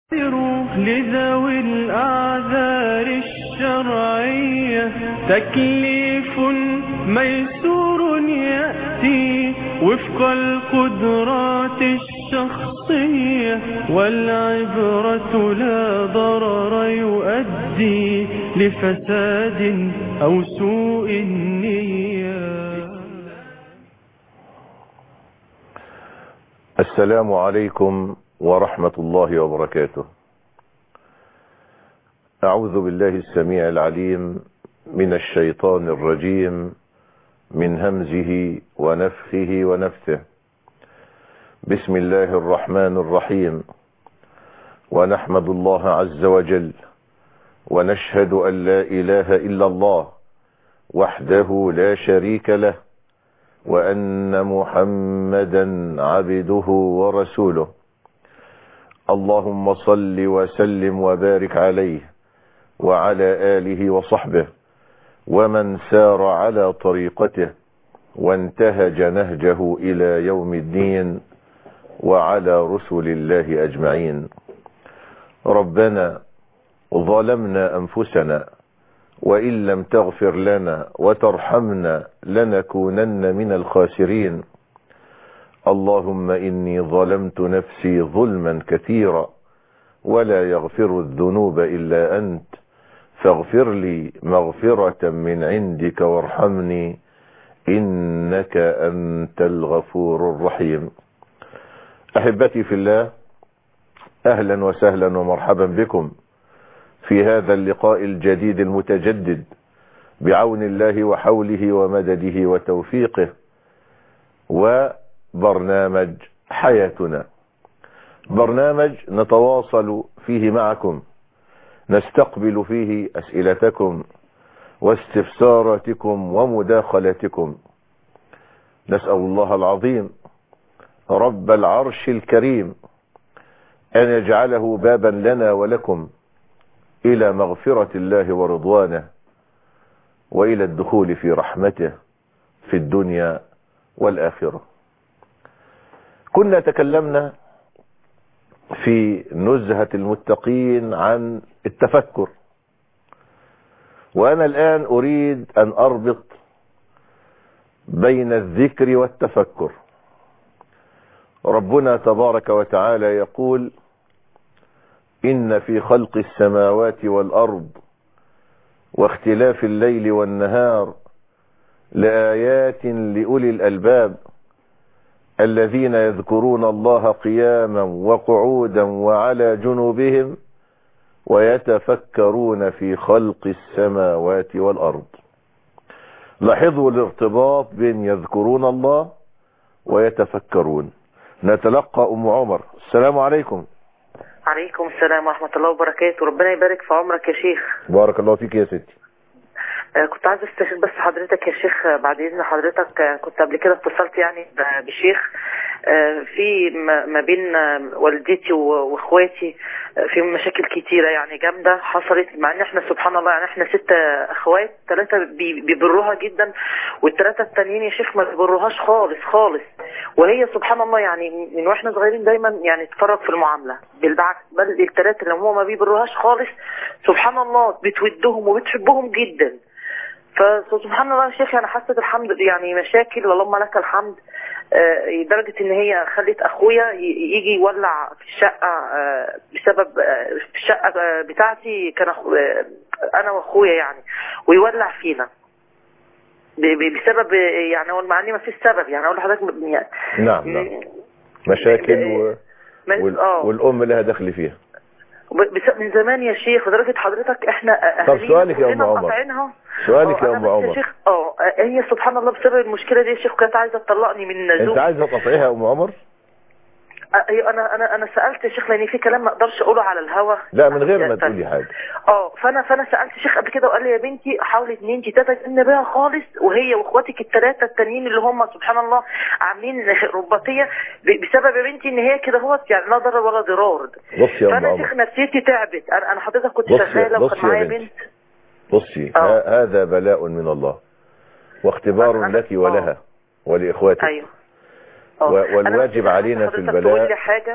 لذوي الأعذار الشرعية تكليف ميسور يأتي وفق القدرات الشخصية والعبرة لا ضرر يؤدي لفساد أو سوء النية السلام عليكم ورحمة الله وبركاته أعوذ بالله السميع العليم من الشيطان الرجيم من همزه ونفخه ونفثه بسم الله الرحمن الرحيم ونحمد الله عز وجل ونشهد أن لا إله إلا الله وحده لا شريك له وأن محمدا عبده ورسوله اللهم صل وسلم وبارك عليه وعلى آله وصحبه ومن سار على طريقته وانتهج نهجه إلى يوم الدين وعلى رسل الله أجمعين ربنا ظلمنا أنفسنا وإن لم تغفر لنا وترحمنا لنكونن من الخاسرين اللهم إني ظلمت نفسي ظلما كثيرا ولا يغفر الذنوب إلا أنت فاغفر لي مغفرة من عندك وارحمني إنك أنت الغفور الرحيم أحبتي في الله أهلا وسهلا ومرحبا بكم في هذا اللقاء الجديد المتجدد بعون الله وحوله ومدده وتوفيقه وبرنامج حياتنا برنامج نتواصل فيه معكم نستقبل فيه أسئلتكم واستفساراتكم ومداخلاتكم نسأل الله العظيم رب العرش الكريم أن يجعله بابا لنا ولكم إلى مغفرة الله ورضوانه وإلى الدخول في رحمته في الدنيا والآخرة كنا تكلمنا في نزهة المتقين عن التفكر وأنا الآن أريد أن أربط بين الذكر والتفكر ربنا تبارك وتعالى يقول إن في خلق السماوات والأرض واختلاف الليل والنهار لآيات لأولي الألباب الذين يذكرون الله قياما وقعودا وعلى جنوبهم ويتفكرون في خلق السماوات والأرض لاحظوا الارتباط بين يذكرون الله ويتفكرون نتلقى أم عمر السلام عليكم عليكم السلام ورحمة الله وبركاته ربنا يبارك في عمرك يا شيخ بارك الله فيك يا ستي آه، كنت عايز استشير بس حضرتك يا شيخ آه، بعد اذن حضرتك آه، كنت قبل كده اتصلت يعني ب- بشيخ آه، في ما ما بين آه، والدتي و- واخواتي آه، في مشاكل كتيرة يعني جامدة حصلت مع ان احنا سبحان الله يعني احنا ستة اخوات ثلاثة بي- بيبروها جدا والثلاثة التانيين يا شيخ ما بيبروهاش خالص خالص وهي سبحان الله يعني من واحنا صغيرين دايما يعني تفرج في المعاملة بالعكس بل الثلاثة اللي هم ما بيبروهاش خالص سبحان الله بتودهم وبتحبهم جدا فسبحان الله يا شيخ انا حسيت الحمد لله يعني مشاكل اللهم لك الحمد آه، لدرجة ان هي خلت اخويا ي- يجي يولع في الشقة آه، بسبب آه، في الشقة آه، بتاعتي كان أخو- آه، انا واخويا يعني ويولع فينا ب- ب- بسبب آه، يعني هو مع اني ما فيش سبب يعني اقول لحضرتك م- يعني نعم نعم مشاكل و... ما- وال... اه والأم لها دخل فيها ب- بس- من زمان يا شيخ لدرجة حضرتك احنا طب أهالينا سؤالك يا أم كلنا عمر. مقاطعينها. سؤالك اه يا أنا أم بس يا عمر شيخ اه هي سبحان الله بسبب المشكلة دي يا شيخ كانت عايزة تطلقني من أنت زوجي عايزة تقطعيها يا أم عمر ايوه انا انا انا سالت يا شيخ لان في كلام ما اقدرش اقوله على الهوا لا من غير ما ف- تقولي حاجة اه فانا فانا سالت شيخ قبل كده وقال لي يا بنتي حاولي ان انت تتجنبيها خالص وهي واخواتك الثلاثه التانيين اللي هم سبحان الله عاملين رباطيه ب- بسبب يا بنتي ان هي كده هوت يعني لا ضرر ولا ضرار بصي يا أم فانا يا عمر شيخ نفسيتي تعبت انا انا حضرتك كنت بصي- شغاله بصي وكان يا معايا بنتي. بنت بصي اه. ه- هذا بلاء من الله واختبار أنا- لك ولها ولإخواتك ايوه اه. و- أنا والواجب بس علينا في حضرتك البلاء- تقول لي حاجه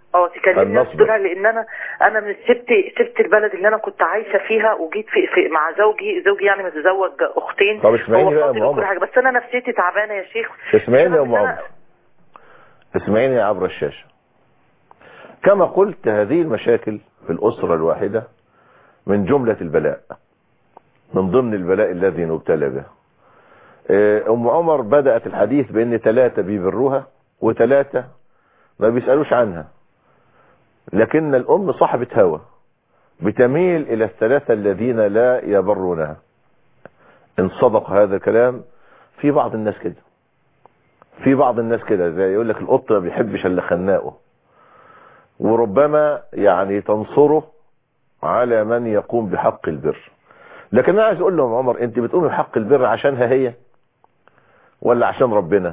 اه تكلمني النصب. تقول لها لان انا انا من سبت سبت البلد اللي انا كنت عايشه فيها وجيت في, في مع زوجي زوجي يعني متزوج اختين طب اسمعيني هو بقى يا فاضل أم وكل عمر. حاجه بس انا نفسيتي تعبانه يا شيخ اسمعيني يا ام بسبب إن عمر أنا- اسمعيني عبر الشاشة كما قلت هذه المشاكل في الأسرة الواحدة من جملة البلاء من ضمن البلاء الذي نبتلى به آه، أم عمر بدأت الحديث بأن ثلاثة بيبروها وثلاثة ما بيسألوش عنها لكن الأم صاحبة هوى بتميل إلى الثلاثة الذين لا يبرونها إن صدق هذا الكلام في بعض الناس كده في بعض الناس كده زي يقول لك القط ما بيحبش الا خناقه وربما يعني تنصره على من يقوم بحق البر لكن انا عايز اقول لهم عمر انت بتقومي بحق البر عشانها هي ولا عشان ربنا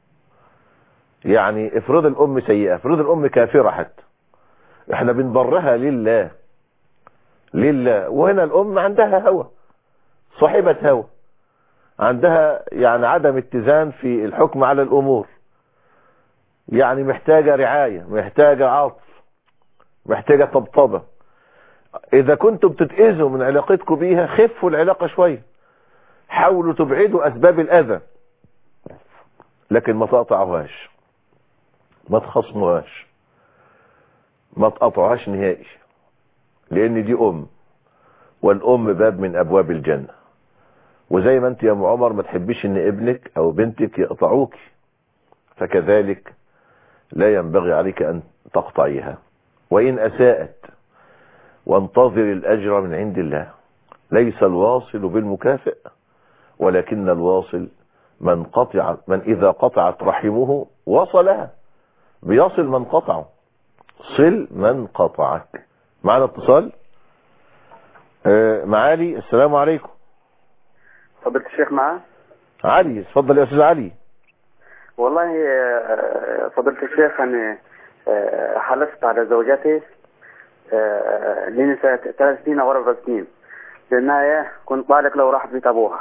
يعني افرض الام سيئة افرض الام كافرة حتى احنا بنبرها لله لله وهنا الام عندها هوى صاحبة هوى عندها يعني عدم اتزان في الحكم على الامور يعني محتاجة رعاية محتاجة عطف محتاجة طبطبة اذا كنتم بتتأذوا من علاقتكم بيها خفوا العلاقة شوية حاولوا تبعدوا اسباب الاذى لكن ما تقطعوهاش ما تخصموهاش ما تقطعوهاش نهائي لان دي ام والام باب من ابواب الجنه وزي ما انت يا ام عمر ما تحبيش ان ابنك او بنتك يقطعوك فكذلك لا ينبغي عليك ان تقطعيها وان اساءت وانتظر الاجر من عند الله ليس الواصل بالمكافئ ولكن الواصل من قطع من اذا قطعت رحمه وصلها بيصل من قطعه صل من قطعك معنا اتصال آه معالي السلام عليكم فضيلة الشيخ معاه علي اتفضل يا استاذ علي والله آه، فضيلة الشيخ أنا آه، حلفت على زوجتي آه، لي ثلاث ثلاث سنين أو أربع سنين لأنها إيه كنت طالق لو راحت بيت أبوها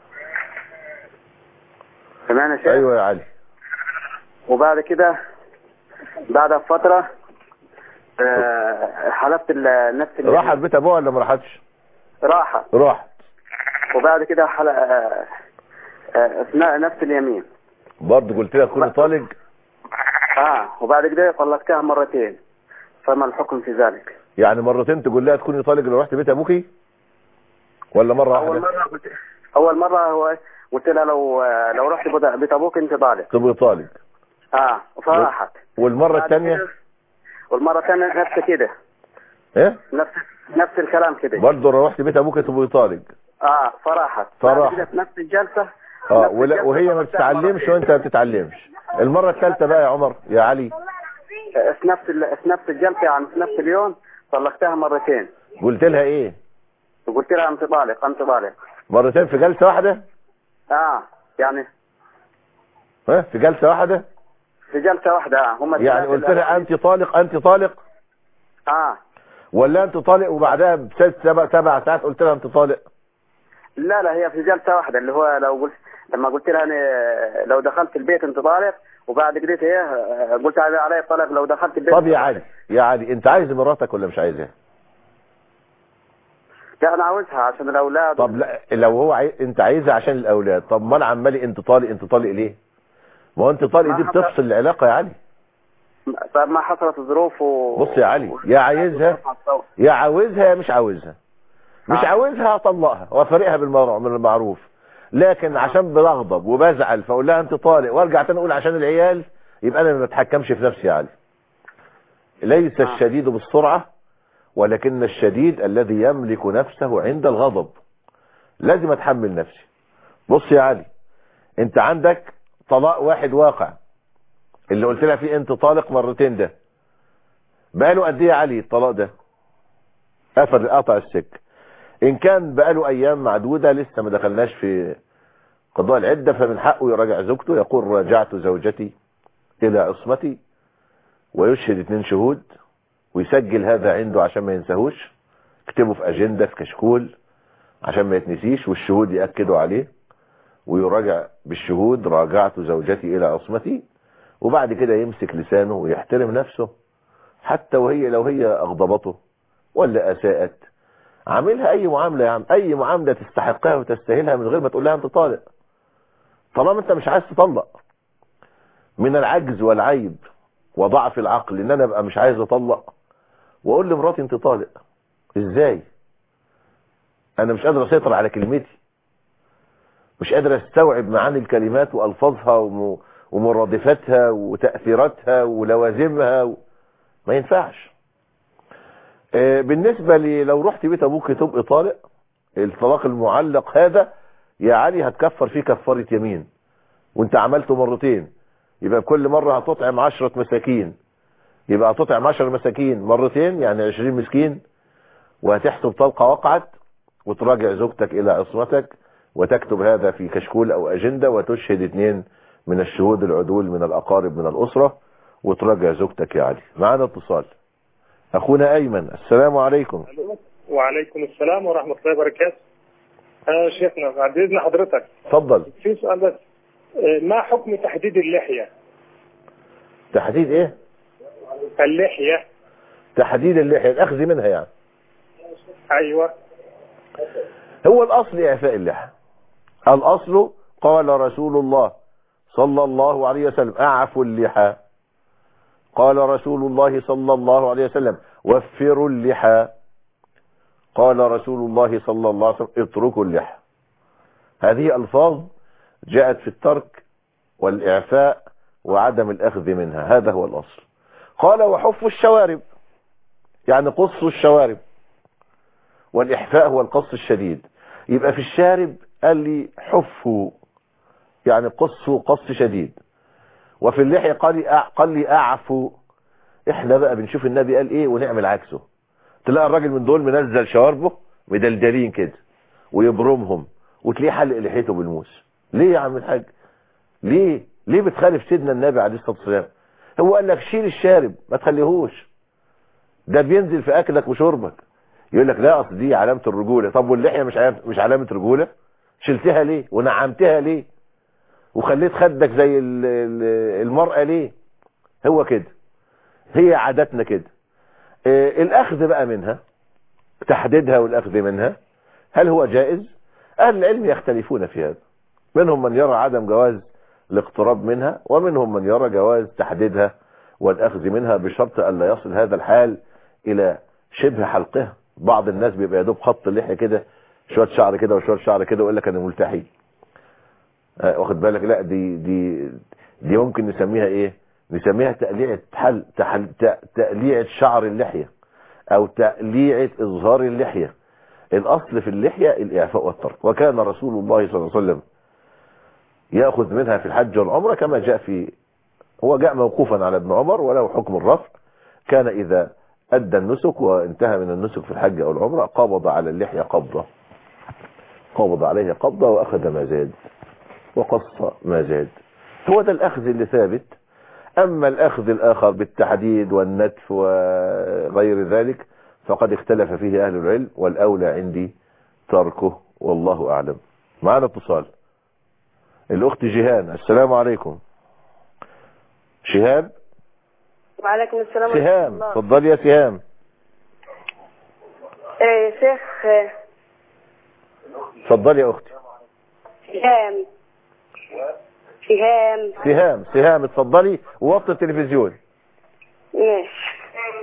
تمام يا شيخ ايوه يا علي وبعد كده بعد فترة آه، حلفت ال- نفس ال- راحت بيت ابوها ولا ما راحتش راحة راحت وبعد كده حل... آه، آه، أثناء نفس اليمين برضه قلت لها كوني طالق اه وبعد كده طلقتها مرتين فما الحكم في ذلك يعني مرتين تقول لها تكوني طالق لو رحت بيت ابوكي ولا مره اول واحده مره قلت اول مره هو قلت لها لو لو رحت بيت- بيت ابوك انت طالق تبقي طالق اه فراحت والمره بعد الثانيه كده- والمره الثانيه نفس كده ايه نفس نفس الكلام كده برضه لو رحت بيت ابوك تبقي طالق اه فراحت فراحت. بعد كده في نفس الجلسه اه نفس ولا الجلسة وهي ما طلقتها بتتعلمش مرتين. وانت ما بتتعلمش المره الثالثه بقى يا عمر يا علي آه، في نفس ال... في نفس الجلسه يعني في نفس اليوم طلقتها مرتين قلت لها ايه وقلت لها انت طالق انت طالق مرتين في جلسه واحده اه يعني ها في جلسه واحده في جلسه واحده اه هم يعني الثلاثة قلت اللي- لها انت طالق انت طالق اه ولا انت طالق وبعدها بست سبع سبع ساعات قلت لها انت طالق لا لا هي في جلسة واحدة اللي هو لو قلت لما قلت لها أنا لو دخلت البيت انت طالق وبعد كده هي قلت علي علي طلق لو دخلت البيت طب يا علي يا علي انت عايز مراتك ولا مش عايزها لا انا عاوزها عشان الاولاد طب لا لو هو عاي... انت عايزها عشان الاولاد طب ما انا عمالي انت طالق انت طالق ليه ما هو انت طالق دي ما حصل- بتفصل العلاقه يا علي طب ما حصلت ظروف و... بص يا علي يا عايزها يا عاوزها يا مش عاوزها مش آه. عاوزها هطلقها وافرقها بالمر- بالمعروف لكن عشان بغضب وبزعل فاقول لها انت طالق وارجع تاني اقول عشان العيال يبقى انا ما بتحكمش في نفسي يا علي ليس آه. الشديد بالسرعه ولكن الشديد الذي يملك نفسه عند الغضب لازم اتحمل نفسي بص يا علي انت عندك طلاق واحد واقع اللي قلت لها فيه انت طالق مرتين ده بقاله قد ايه يا علي الطلاق ده قفل قطع السك ان كان بقاله ايام معدوده لسه ما دخلناش في قضاء العده فمن حقه يراجع زوجته يقول راجعت زوجتي الى عصمتي ويشهد اتنين شهود ويسجل هذا عنده عشان ما ينساهوش يكتبه في اجنده في كشكول عشان ما يتنسيش والشهود ياكدوا عليه ويراجع بالشهود راجعت زوجتي الى عصمتي وبعد كده يمسك لسانه ويحترم نفسه حتى وهي لو هي اغضبته ولا اساءت عاملها اي معاملة يا عم اي معاملة تستحقها وتستاهلها من غير ما تقول لها انت طالق طالما انت مش عايز تطلق من العجز والعيب وضعف العقل ان انا ابقى مش عايز اطلق واقول لمراتي انت طالق ازاي انا مش قادر اسيطر على كلمتي مش قادر استوعب معاني الكلمات والفاظها وم- ومرادفتها وتأثيراتها ولوازمها و... ما ينفعش آه، بالنسبة لي لو رحت بيت ابوك تبقى طالق الطلاق المعلق هذا يا علي هتكفر فيه كفارة يمين وانت عملته مرتين يبقى كل مرة هتطعم عشرة مساكين يبقى هتطعم عشر مساكين مرتين يعني عشرين مسكين وهتحسب طلقة وقعت وتراجع زوجتك الى عصمتك وتكتب هذا في كشكول او اجندة وتشهد اثنين من الشهود العدول من الاقارب من الاسرة وتراجع زوجتك يا علي معانا اتصال اخونا ايمن السلام عليكم وعليكم السلام ورحمة الله وبركاته آه شيخنا بعد إذن حضرتك اتفضل في سؤال بس آه ما حكم تحديد اللحية تحديد ايه اللحية تحديد اللحية الاخذ منها يعني أيوة هو الاصل اعفاء اللحى الاصل قال رسول الله صلى الله عليه وسلم اعفوا اللحى قال رسول الله صلى الله عليه وسلم وفروا اللحى قال رسول الله صلى الله عليه وسلم اتركوا اللحى هذه الفاظ جاءت في الترك والاعفاء وعدم الاخذ منها هذا هو الاصل قال وحفوا الشوارب يعني قصوا الشوارب والإحفاء هو القص الشديد يبقى في الشارب قال لي حفوا يعني قصوا قص شديد وفي اللحية قال لي أع- قال لي أعفوا احنا بقى بنشوف النبي قال ايه ونعمل عكسه تلاقي الراجل من دول منزل شواربه مدلدلين كده ويبرمهم وتلاقيه حلق لحيته بالموس ليه يا عم الحاج ليه ليه بتخالف سيدنا النبي عليه الصلاة والسلام هو قال لك شيل الشارب ما تخليهوش ده بينزل في اكلك وشربك يقول لك لا اصل دي علامه الرجوله طب واللحيه مش علامه مش علامه رجوله شلتها ليه ونعمتها ليه وخليت خدك زي ال- ال- المراه ليه هو كده هي عاداتنا كده آه، الاخذ بقى منها تحديدها والاخذ منها هل هو جائز اهل العلم يختلفون في هذا منهم من يرى عدم جواز الاقتراب منها ومنهم من يرى جواز تحديدها والاخذ منها بشرط الا يصل هذا الحال الى شبه حلقها بعض الناس بيبقى يدوب خط اللحيه كده شويه شعر كده وشويه شعر كده ويقول لك انا ملتحي آه، واخد بالك لا دي دي دي ممكن نسميها ايه نسميها تقليعه حل تحل ت- تقليعه شعر اللحيه او تقليعه اظهار اللحيه الاصل في اللحيه الاعفاء والترك وكان رسول الله صلى الله عليه وسلم ياخذ منها في الحج والعمره كما جاء في هو جاء موقوفا على ابن عمر وله حكم الرفع كان إذا أدى النسك وانتهى من النسك في الحج أو العمرة قبض على اللحية قبضة قبض عليها قبضة وأخذ ما زاد وقص ما زاد هو ده الأخذ اللي ثابت أما الأخذ الآخر بالتحديد والنتف وغير ذلك فقد اختلف فيه أهل العلم والأولى عندي تركه والله أعلم معنا اتصال الأخت جيهان السلام عليكم شهاب وعليكم السلام ورحمة سهام الله اتفضلي يا سهام آه، يا شيخ آه، اتفضلي يا اختي سهام سهام سهام سهام اتفضلي ووطي التلفزيون ماشي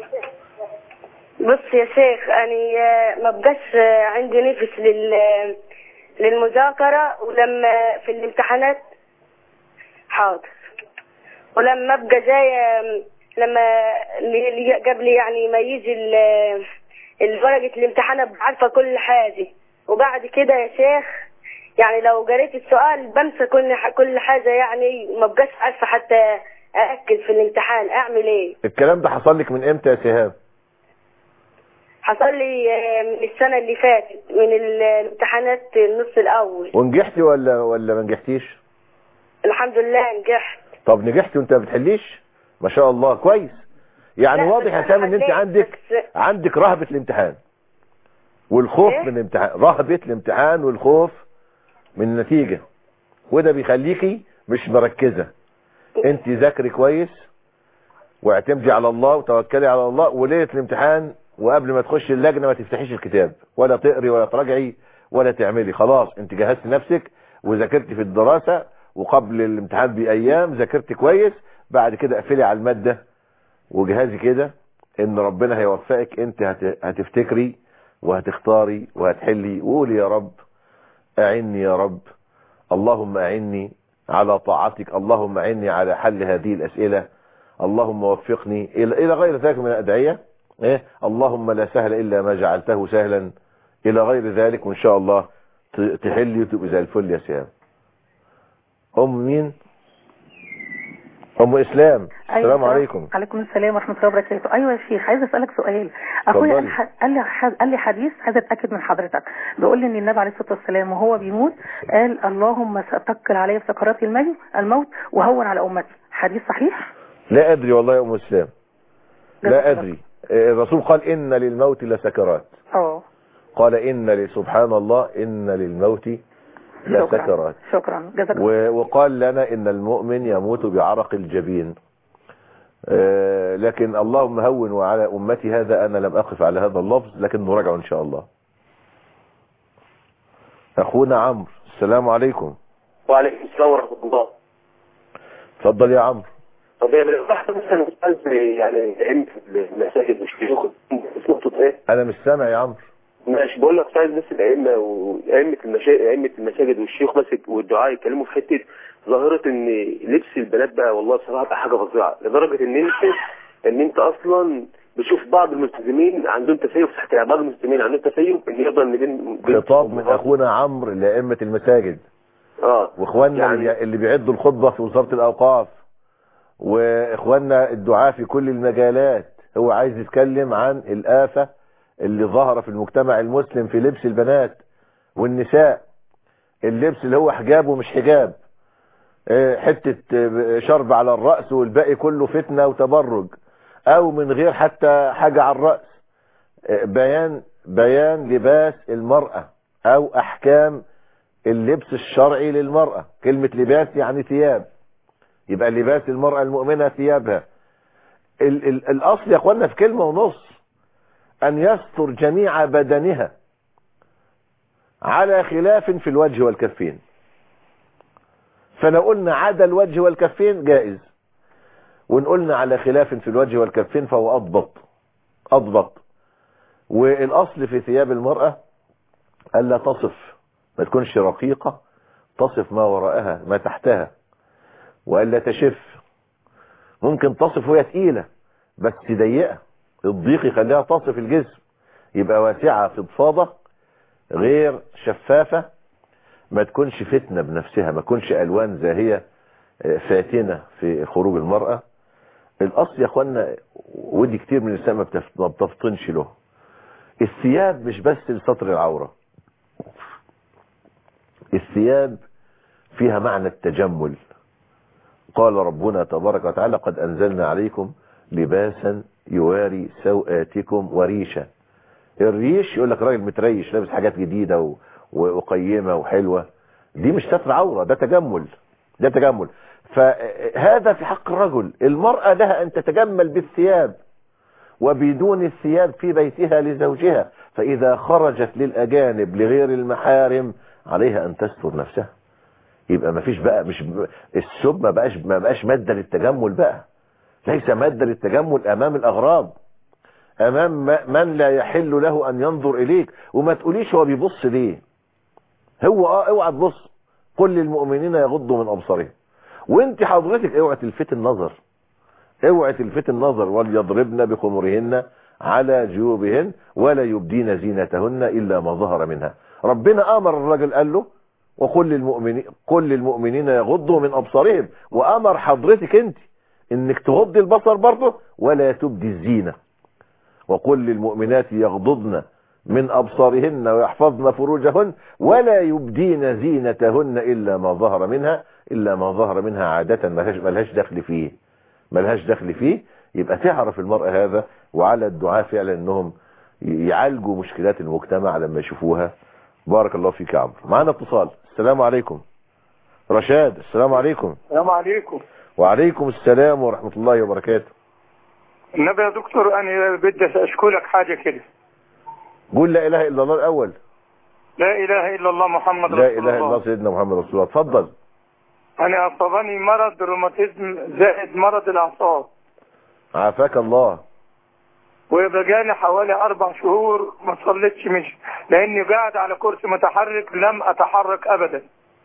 بص يا شيخ أنا آه، ما بقاش آه، عندي نفس لل للمذاكرة ولما في الامتحانات حاضر ولما ابقى جاية لما اللي قبل يعني ما يجي ال- الورقة الامتحان ابقى عارفة كل حاجة وبعد كده يا شيخ يعني لو قريت السؤال بنسى كل ح- كل حاجة يعني ما بقاش عارفة حتى أأكد في الامتحان أعمل إيه الكلام ده حصل لك من امتى يا سهام حصل لي آه، من السنة اللي فاتت من ال- الامتحانات النص الأول ونجحتي ولا ولا ما نجحتيش الحمد لله نجحت طب نجحتي وانت ما بتحليش ما شاء الله كويس يعني لا، واضح يا بس سام ان انت حليت، عندك بس- عندك رهبة الامتحان والخوف إيه؟ من الامتحان رهبة الامتحان والخوف من النتيجة وده بيخليكي مش مركزة انت ذاكري كويس واعتمدي على الله وتوكلي على الله وليله الامتحان وقبل ما تخش اللجنه ما تفتحيش الكتاب ولا تقري ولا تراجعي ولا تعملي خلاص انت جهزت نفسك وذاكرتي في الدراسه وقبل الامتحان بايام ذاكرتي كويس بعد كده اقفلي على الماده وجهازي كده ان ربنا هيوفقك انت هت- هتفتكري وهتختاري وهتحلي وقولي يا رب اعني يا رب اللهم اعني على طاعتك اللهم اعني على حل هذه الاسئله اللهم وفقني الى الى غير ذلك من الادعيه ايه اللهم لا سهل الا ما جعلته سهلا الى غير ذلك وان شاء الله ت- تحلي وتبقى زي الفل يا سيام ام مين ام اسلام السلام عليكم عليكم السلام ورحمه الله وبركاته ايوه يا شيخ عايزه اسالك سؤال اخويا قال, اتفضلي. ح- قال لي ح- قال لي حديث عايزه اتاكد من حضرتك بيقول لي ان النبي عليه الصلاه والسلام وهو بيموت قال اللهم ثقل علي في سكرات الموت الموت وهون على امتي حديث صحيح لا ادري والله يا ام اسلام لا جزاك الله. ادري الرسول قال ان للموت لسكرات اه قال ان ل- سبحان الله ان للموت شكرا لسكرات شكرا جزاك الله و- وقال لنا ان المؤمن يموت بعرق الجبين آه، لكن اللهم هون وعلى امتي هذا انا لم اقف على هذا اللفظ لكن نراجعه ان شاء الله اخونا عمرو السلام عليكم وعليكم السلام ورحمة الله اتفضل يا عمرو طب يعني لو واحد مثلا أستاذ يعني علم في المساجد والشيوخ في نقطة إيه؟ انا مش سامع يا عمرو ماشي بقول لك عايز بس الأئمة وأئمة المشايخ أئمة المساجد والشيوخ بس والدعاء يتكلموا في حتة ظاهرة إن لبس البنات بقى والله بصراحة بقى حاجة فظيعة لدرجة إن أنت إن أنت أصلا بتشوف بعض الملتزمين عندهم تسيب تحت بعض الملتزمين عندهم تسيب إن يقدر إن بين بين- خطاب من اخونا عمرو لائمه المساجد اه واخواننا يعني- اللي- اللي بيعدوا الخطبه في وزاره الاوقاف واخواننا الدعاة في كل المجالات هو عايز يتكلم عن الآفة اللي ظهر في المجتمع المسلم في لبس البنات والنساء اللبس اللي هو حجاب ومش حجاب آه، حتة آه، شرب على الرأس والباقي كله فتنة وتبرج او من غير حتى حاجة على الرأس آه، بيان بيان لباس المرأة او احكام اللبس الشرعي للمرأة كلمة لباس يعني ثياب يبقى لباس المرأة المؤمنة ثيابها ال ال الاصل يا اخوانا في كلمة ونص ان يستر جميع بدنها على خلاف في الوجه والكفين فلو قلنا عدا الوجه والكفين جائز وان قلنا على خلاف في الوجه والكفين فهو اضبط اضبط والاصل في ثياب المرأة الا تصف ما تكونش رقيقة تصف ما وراءها ما تحتها والا تشف ممكن تصف وهي تقيلة بس ضيقة الضيق يخليها تصف الجسم يبقى واسعة فضفاضة غير شفافة ما تكونش فتنة بنفسها ما تكونش الوان زاهية فاتنة في خروج المرأة الاصل يا اخوانا ودي كتير من النساء ما بتف- ما بتفطنش له الثياب مش بس لستر العورة الثياب فيها معنى التجمل قال ربنا تبارك وتعالى قد أنزلنا عليكم لباسا يواري سوآتكم وريشا الريش يقول لك راجل متريش لابس حاجات جديدة و- و- وقيمة وحلوة دي مش ستر عورة ده تجمل ده تجمل فهذا في حق الرجل المرأة لها أن تتجمل بالثياب وبدون الثياب في بيتها لزوجها فإذا خرجت للأجانب لغير المحارم عليها أن تستر نفسها يبقى ما فيش بقى مش الثوب ما بقاش ما بقاش مادة للتجمل بقى ليس مادة للتجمل أمام الأغراب أمام ما- من لا يحل له أن ينظر إليك وما تقوليش هو بيبص ليه هو اه اوعى تبص قل للمؤمنين يغضوا من أبصارهم وانت حضرتك اوعى تلفت النظر اوعى تلفت النظر وليضربن بخمرهن على جيوبهن ولا يبدين زينتهن الا ما ظهر منها ربنا امر الرجل قال له وقل للمؤمنين قل للمؤمنين يغضوا من ابصارهم وامر حضرتك انت انك تغضي البصر برضه ولا تبدي الزينه وقل للمؤمنات يغضضن من أبصارهن ويحفظن فروجهن ولا يبدين زينتهن إلا ما ظهر منها إلا ما ظهر منها عادة ملهاش, ملهاش دخل فيه ملهاش دخل فيه يبقى تعرف المرأة هذا وعلى الدعاء فعلا أنهم يعالجوا مشكلات المجتمع لما يشوفوها بارك الله فيك يا عمرو معنا اتصال السلام عليكم رشاد السلام عليكم السلام عليكم وعليكم السلام ورحمة الله وبركاته النبي يا دكتور انا بدي اشكرك حاجه كده قول لا اله الا الله الاول لا اله الا الله محمد لا رسول اله الا الله سيدنا محمد رسول الله اتفضل انا اصابني مرض روماتيزم زائد مرض الاعصاب عافاك الله وبقالي حوالي اربع شهور ما صليتش مش لاني قاعد على كرسي متحرك لم اتحرك ابدا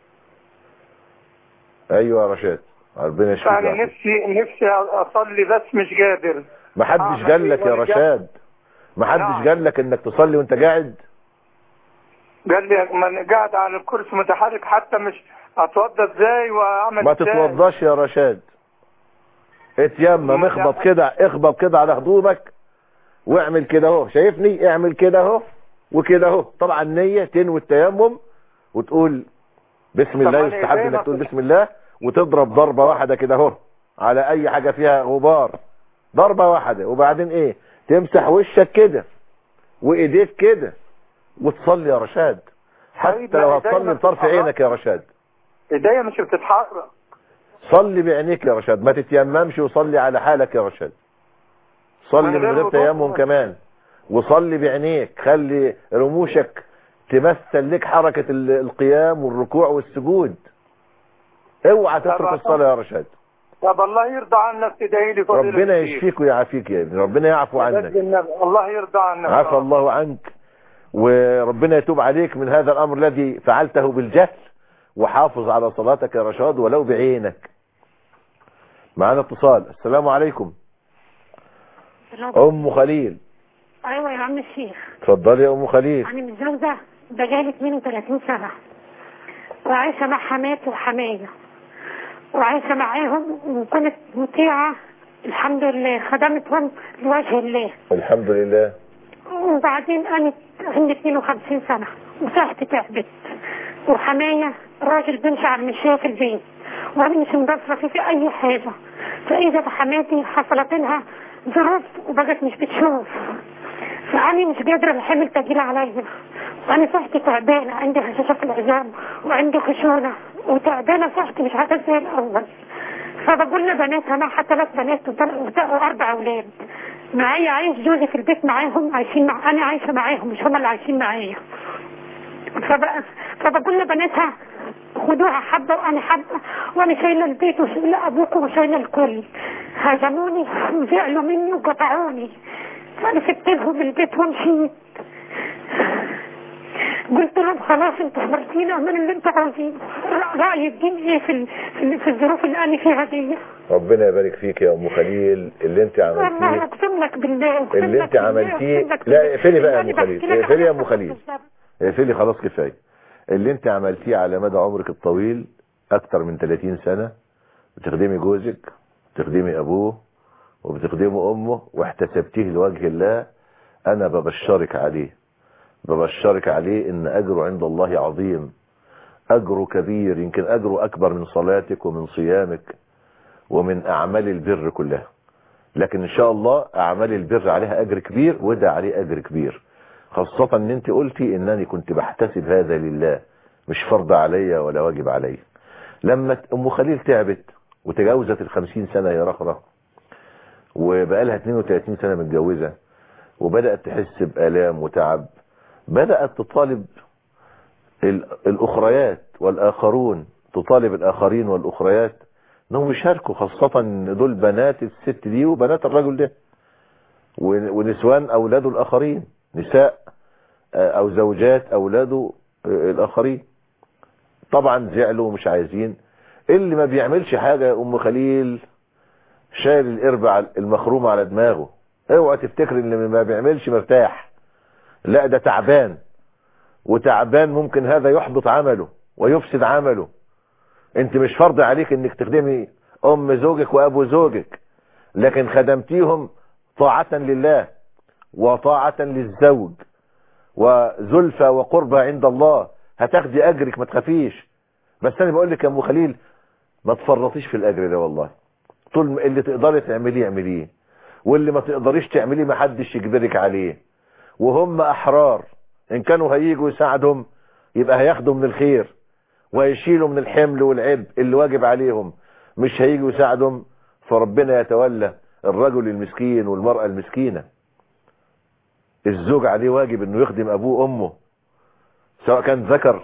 ايوه يا رشاد ربنا يشفيك يعني ويعافيك. نفسي نفسي اصلي بس مش قادر ما حدش آه، قال لك يا أيوة، رشاد ما حدش نعم. قال لك انك تصلي وانت قاعد قال لي ما أنا قاعد على الكرسي متحرك حتى مش اتوضى ازاي واعمل ما إزاي. تتوضاش يا رشاد اتيمم ما- اخبط كده اخبط كده على هدومك واعمل كده اهو شايفني اعمل كده اهو وكده اهو طبعا نية تنوي التيمم وتقول بسم الله طب أنا يستحب إزاي انك ما- تقول بسم الله وتضرب ضربة واحدة كده اهو على اي حاجة فيها غبار ضربة واحدة وبعدين ايه تمسح وشك كده وايديك كده وتصلي يا رشاد حتى طيب، لو ما إيديا هتصلي ما بطرف بتتحرك. عينك يا رشاد ايديا مش بتتحرك صلي بعينيك يا رشاد ما تتيممش وصلي على حالك يا رشاد صلي من من غير غير وضوء تيمم ولا- كمان وصلي بعينيك خلي رموشك تمثل لك حركة ال- القيام والركوع والسجود اوعى تترك طبعا. الصلاة يا رشاد طب الله يرضى عنك تدعي لي فضيلة ربنا الشيخ. يشفيك ويعافيك يا ابني ربنا يعفو بجد عنك النبي. الله يرضى عنك عفى الله عنك وربنا يتوب عليك من هذا الامر الذي فعلته بالجهل وحافظ على صلاتك يا رشاد ولو بعينك معنا اتصال السلام عليكم ام خليل ايوه يا عم الشيخ اتفضلي يا ام خليل انا متجوزه بقالي 32 سنه وعايشه مع حماتي وحمايه وعايشه معاهم وكنت مطيعه الحمد لله خدمتهم لوجه الله الحمد لله وبعدين انا عندي 52 سنه وصحتي تعبت وحمايه راجل بيمشي على المشاية في البيت وانا مش مقصره فيه في اي حاجه فاذا حماتي حصلت لها ظروف وبقت مش بتشوف فأنا مش قادرة الحمل تقيل عليا وأنا صحتي تعبانة عندي هشاشة في العظام وعندي خشونة وتعبانة صحتي مش عارفة زي الأول فبقول لبناتها معها ثلاث بنات وثل- وث- وأربع أولاد معايا عايش جوزي في البيت معاهم عايشين مع أنا عايشة معاهم مش هم اللي عايشين معايا فبقى فبقول لبناتها خدوها حبة وأنا حبة وأنا شايلة البيت وشايلة أبوكم وشايلة الكل هزموني وزعلوا مني وقطعوني فأنا سبت لهم البيت ومشيت قلت لهم خلاص انتوا حضرتيني اعملوا اللي انتوا عاوزينه رأي الدين ايه في ال- في, ال- في الظروف اللي انا فيها دي ربنا يبارك فيك يا ام خليل اللي انت والله عملتيه اقسم لك بالله أقسم اللي لك انت بالله، عملتيه أقسم لك لا بالله. اقفلي بقى يا أنا ام خليل بحكي لك اقفلي يا على ام خليل اقفلي خلاص كفايه اللي انت عملتيه على مدى عمرك الطويل اكتر من 30 سنة بتخدمي جوزك بتخدمي ابوه وبتخدمي امه واحتسبتيه لوجه الله انا ببشرك عليه ببشرك عليه ان اجره عند الله عظيم اجره كبير يمكن اجره اكبر من صلاتك ومن صيامك ومن اعمال البر كلها لكن ان شاء الله اعمال البر عليها اجر كبير وده عليه اجر كبير خاصة ان انت قلتي انني كنت بحتسب هذا لله مش فرض عليا ولا واجب عليا لما ام خليل تعبت وتجاوزت الخمسين سنة يا رخرة وبقالها 32 سنة متجوزة وبدأت تحس بآلام وتعب بدأت تطالب ال- الأخريات والآخرون تطالب الآخرين والأخريات انهم يشاركوا خاصة إن دول بنات الست دي وبنات الرجل ده ون- ونسوان أولاده الآخرين نساء آه، أو زوجات أولاده آه، الآخرين طبعا زعلوا ومش عايزين اللي ما بيعملش حاجة يا أم خليل شايل القربة على- المخرومة على دماغه اوعى تفتكر ان اللي ما بيعملش مرتاح لا ده تعبان وتعبان ممكن هذا يحبط عمله ويفسد عمله انت مش فرض عليك انك تخدمي ام زوجك وابو زوجك لكن خدمتيهم طاعة لله وطاعة للزوج وزلفى وقربى عند الله هتاخدي اجرك ما تخافيش بس انا بقول لك يا ام خليل ما تفرطيش في الاجر ده والله طول ما اللي تقدري تعمليه اعمليه واللي ما تقدريش تعمليه ما حدش يجبرك عليه وهم احرار ان كانوا هيجوا يساعدهم يبقى هياخدوا من الخير ويشيلوا من الحمل والعبء اللي واجب عليهم مش هيجوا يساعدهم فربنا يتولى الرجل المسكين والمرأة المسكينة الزوج عليه واجب انه يخدم ابوه وامه سواء كان ذكر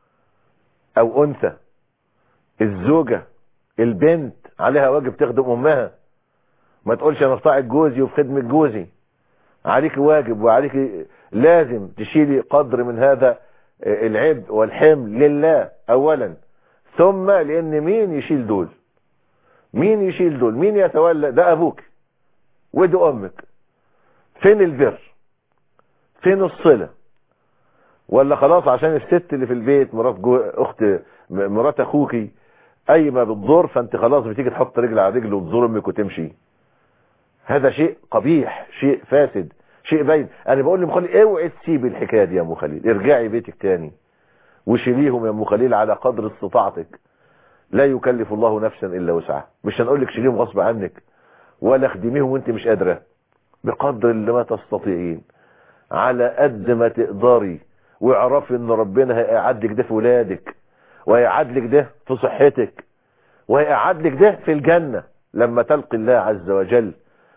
او انثى الزوجة البنت عليها واجب تخدم امها ما تقولش انا في طاعة جوزي وفي خدمة جوزي عليك واجب وعليك لازم تشيلي قدر من هذا العبء والحمل لله اولا ثم لان مين يشيل دول مين يشيل دول مين يتولى ده ابوك ودي امك فين البر فين الصلة ولا خلاص عشان الست اللي في البيت مرات جو اخت م- مرات اخوكي اي ما بتضر فانت خلاص بتيجي تحط رجل على رجل وتزور امك وتمشي هذا شيء قبيح شيء فاسد شيء باين انا بقول لام خليل اوعي تسيبي الحكايه دي يا ام خليل ارجعي بيتك تاني وشيليهم يا ام خليل على قدر استطاعتك لا يكلف الله نفسا الا وسعها مش هنقول لك شيليهم غصب عنك ولا خدميهم وانت مش قادره بقدر اللي ما تستطيعين على قد ما تقدري واعرفي ان ربنا هيقعد لك ده في ولادك وهيقعد لك ده في صحتك وهيقعد لك ده في الجنة لما تلقي الله عز وجل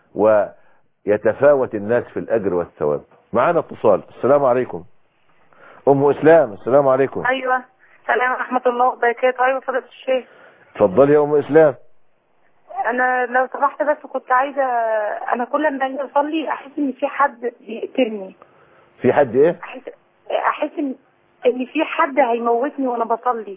ويتفاوت الناس في الأجر والثواب معانا اتصال السلام عليكم أم إسلام السلام عليكم ايوه سلام ورحمه الله وبركاته ايوه فضيله الشيخ اتفضلي يا أم إسلام انا لو سمحت بس كنت عايزه انا كل ما اجي اصلي احس ان في حد بيقتلني في حد ايه احس احس ان ان في حد هيموتني وانا بصلي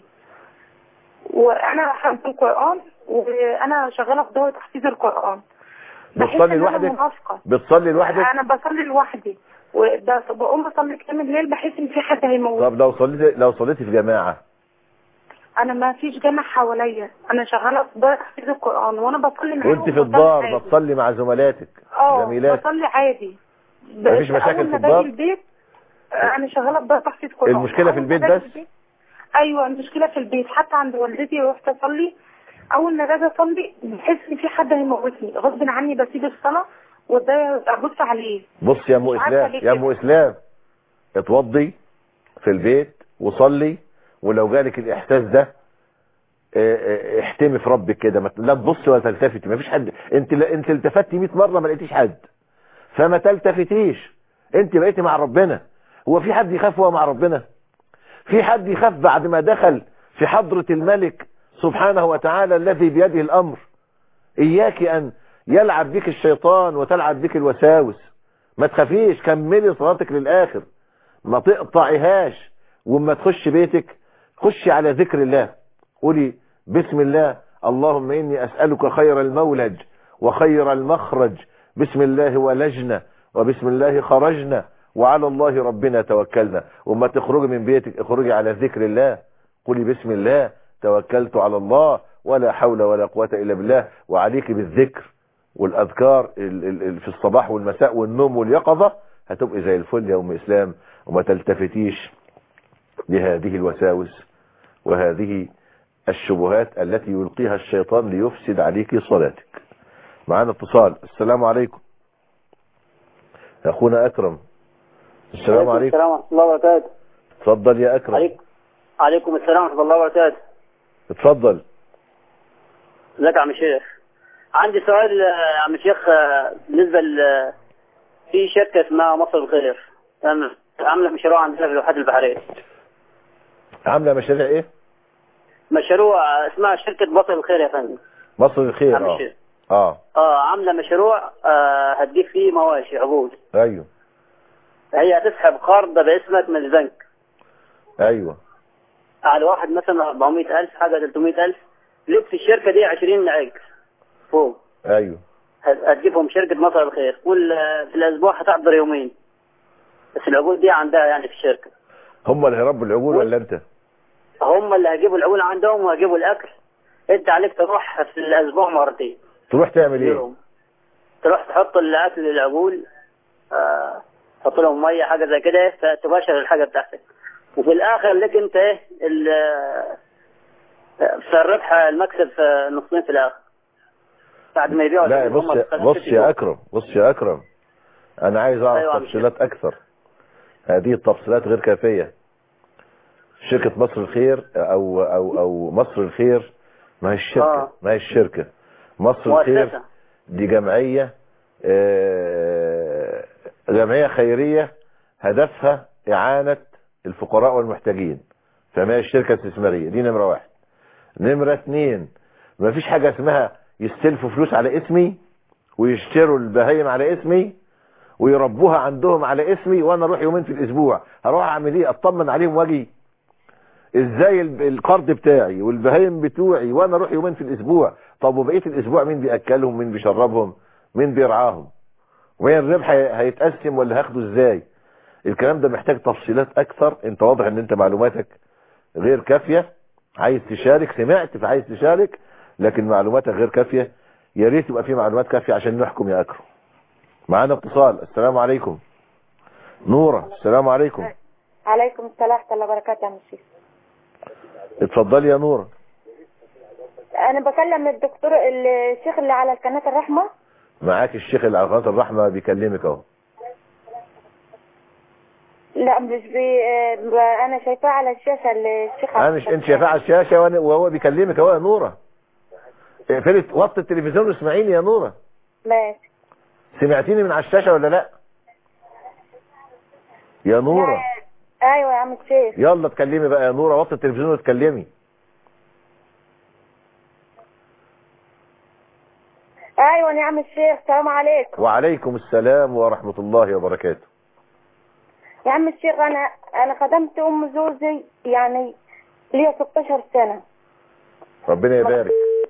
وانا حافظ القران وانا شغاله في دوره تحفيظ القران بحس بتصلي إن أنا لوحدك منافقة. بتصلي لوحدك انا بصلي لوحدي وبس بقوم اصلي قيام الليل بحس ان في حد هيموتني طب لو صليتي لو صليتي في جماعة انا ما فيش جامع حواليا انا شغاله في دار تحفيظ القران وانا بصلي معاهم وانت في وبصلي الدار عادي. بتصلي مع زملاتك اه زميلات بصلي عادي مفيش بس مشاكل أول في ما الدار؟ باجي البيت آه، انا شغاله في دار تحفيظ قران المشكلة في أول ما البيت باجي بس؟ ايوه المشكله في البيت حتى عند والدتي رحت اصلي اول ما باجي اصلي بحس ان في حد هيموتني غصب عني بسيب الصلاه وده ابص عليه بص يا ام مش عارفة اسلام ليه يا ام كده. اسلام اتوضي في البيت وصلي ولو جالك الاحساس ده اه، اه، احتمي في ربك كده ما ت- لا تبصي ولا تلتفتي ما فيش حد انت ل- انت التفتي 100 مره ما لقيتيش حد فما تلتفتيش انت بقيتي مع ربنا هو في حد يخاف وهو مع ربنا في حد يخاف بعد ما دخل في حضرة الملك سبحانه وتعالى الذي بيده الامر اياك ان يلعب بك الشيطان وتلعب بك الوساوس ما تخافيش كملي صلاتك للاخر ما تقطعيهاش وما تخش بيتك خشي على ذكر الله قولي بسم الله اللهم اني اسألك خير المولج وخير المخرج بسم الله ولجنا وبسم الله خرجنا وعلى الله ربنا توكلنا وما تخرجي من بيتك اخرجي على ذكر الله قولي بسم الله توكلت على الله ولا حول ولا قوة الا بالله وعليك بالذكر والاذكار ال- ال- ال- في الصباح والمساء والنوم واليقظة هتبقي زي الفل يا ام اسلام وما تلتفتيش لهذه الوساوس وهذه الشبهات التي يلقيها الشيطان ليفسد عليك صلاتك معانا اتصال السلام عليكم اخونا اكرم السلام عليكم السلام ورحمة الله وبركاته اتفضل يا اكرم عليكم عليكم السلام ورحمة الله وبركاته اتفضل ازيك يا عم الشيخ عندي سؤال آه، يا عم الشيخ آه، بالنسبة ل في شركة اسمها مصر الخير تمام؟ عاملة مشروع عندنا في الواحات البحرية عامله مشاريع ايه مشروع اسمها شركة مصر الخير يا فندم مصر الخير عم اه الشيخ اه اه عاملة مشروع آه هتجيب فيه مواشي عبود ايوه هي هتسحب قرض باسمك من البنك ايوه على واحد مثلا 400000 حاجة 300000 ليك في الشركة دي 20 عجل فوق ايوه هت- هتجيبهم شركة مصر الخير كل في الأسبوع هتحضر يومين بس العقود دي عندها يعني في الشركة هم اللي هيربوا العجول ولا انت هم اللي هيجيبوا العقول عندهم وهيجيبوا الأكل أنت عليك تروح في الأسبوع مرتين تروح تعمل ايه يوم. تروح تحط الأكل للعقول آه، تحط لهم مية حاجة زي كده فتباشر الحاجة بتاعتك وفي الآخر لك أنت إيه ال- آه، في الربح المكسب في نصين في الآخر بعد ما يبيعوا لا العقول بص هم يا- بيخلصوا بص يوم. يا اكرم بص يا اكرم انا عايز اعرف أيوة يا عم تفصيلات اكثر هذه التفصيلات غير كافية شركة مصر الخير او او او مصر الخير ما هي الشركة آه. ما هي الشركة مصر الخير مؤسسة دي جمعية آه، جمعية خيرية هدفها إعانة الفقراء والمحتاجين فما هي الشركة الاستثمارية دي نمرة واحد نمرة اتنين ما فيش حاجة اسمها يستلفوا فلوس على اسمي ويشتروا البهايم على اسمي ويربوها عندهم على اسمي وانا اروح يومين في الاسبوع هروح اعمل ايه اطمن عليهم واجي ازاي ال- القرض بتاعي والبهايم بتوعي وانا اروح يومين في الاسبوع طب وبقيه الاسبوع مين بياكلهم مين بيشربهم مين بيرعاهم وين الربح هي- هيتقسم ولا هاخده ازاي الكلام ده محتاج تفصيلات اكثر انت واضح ان انت معلوماتك غير كافية عايز تشارك سمعت فعايز تشارك لكن معلوماتك غير كافية يا ريت يبقى في معلومات كافية عشان نحكم يا اكرم معانا اتصال السلام عليكم نورة السلام عليكم عليكم السلام ورحمة الله وبركاته يا مشيخ اتفضلي يا نورة أنا بكلم الدكتور الشيخ اللي على القناة الرحمة معاك الشيخ اللي على قناة الرحمة بيكلمك اهو لا مش بي... آه، أنا شايفاه على الشاشة الشيخ انا مش انت شايفاه على الشاشة وأنا- وهو بيكلمك اهو يا نورة اقفلي وطي التلفزيون واسمعيني يا نورة ماشي سمعتيني من على الشاشة ولا لا يا نورة أيوة يا عم الشيخ يلا اتكلمي بقى يا نورة وطي التلفزيون واتكلمي أيوة يا عم الشيخ السلام عليكم وعليكم السلام ورحمة الله وبركاته يا عم الشيخ أنا أنا خدمت أم زوزي يعني ليا 16 سنة ربنا يبارك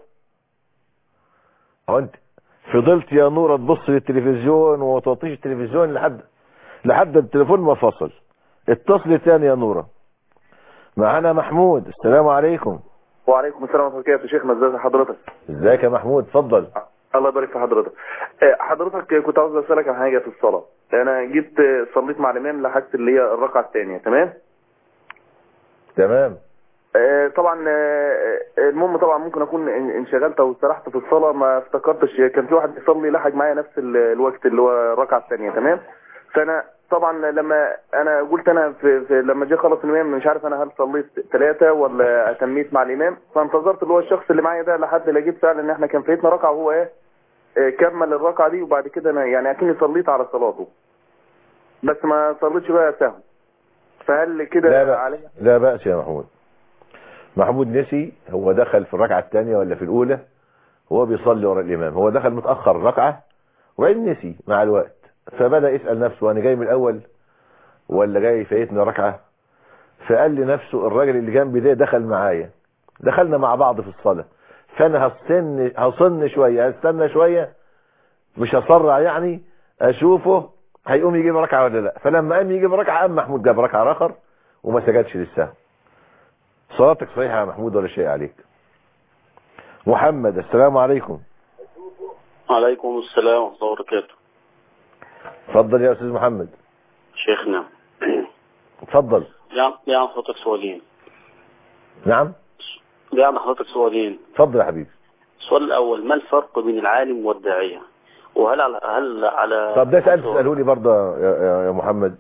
هو انت فضلت يا نورة تبص للتلفزيون وما توطيش التلفزيون لحد لحد التليفون ما فصل اتصل تاني يا نورة معانا محمود السلام عليكم وعليكم السلام ورحمه الله وبركاته شيخنا ازي حضرتك ازيك يا محمود اتفضل الله يبارك في حضرتك آه، حضرتك كنت عاوز اسالك عن حاجه في الصلاه انا جيت آه، صليت مع الامام لحقت اللي هي الركعه الثانيه تمام تمام آه، طبعا آه، المهم طبعا ممكن اكون ان- انشغلت او سرحت في الصلاه ما افتكرتش كان في واحد بيصلي لحق معايا نفس ال- الوقت اللي هو الركعه الثانيه تمام فانا طبعا لما انا قلت انا في, في لما جه خلص الامام مش عارف انا هل صليت ثلاثه ولا اتميت مع الامام فانتظرت اللي هو الشخص اللي معايا ده لحد لقيت فعلا ان احنا كان فايتنا ركعه وهو ايه آه، كمل الركعه دي وبعد كده انا يعني اكني صليت على صلاته بس ما صليتش بقى سهو فهل لا كده بأس علي لا بأس يا محمود محمود نسي هو دخل في الركعة الثانية ولا في الأولى هو بيصلي ورا الإمام هو دخل متأخر الركعة وبعدين نسي مع الوقت فبدأ يسأل نفسه أنا جاي من الأول ولا جاي فايتني ركعة فقال لنفسه الراجل اللي جنبي ده دخل معايا دخلنا مع بعض في الصلاة فأنا هصن هصن شوية هستنى شوية مش هسرع يعني أشوفه هيقوم يجيب ركعة ولا لا فلما قام يجيب ركعة قام محمود جاب ركعة آخر وما سجدش للسهو صلاتك صحيحة يا محمود ولا شيء عليك محمد السلام عليكم عليكم السلام ورحمة الله وبركاته اتفضل يا أستاذ محمد شيخنا اتفضل يعني يعني حضرتك سؤالين نعم يعني حضرتك سؤالين اتفضل يا حبيبي السؤال الأول ما الفرق بين العالم والداعية وهل على هل على طب ده سؤال تسأله لي برضه يا, يا, يا محمد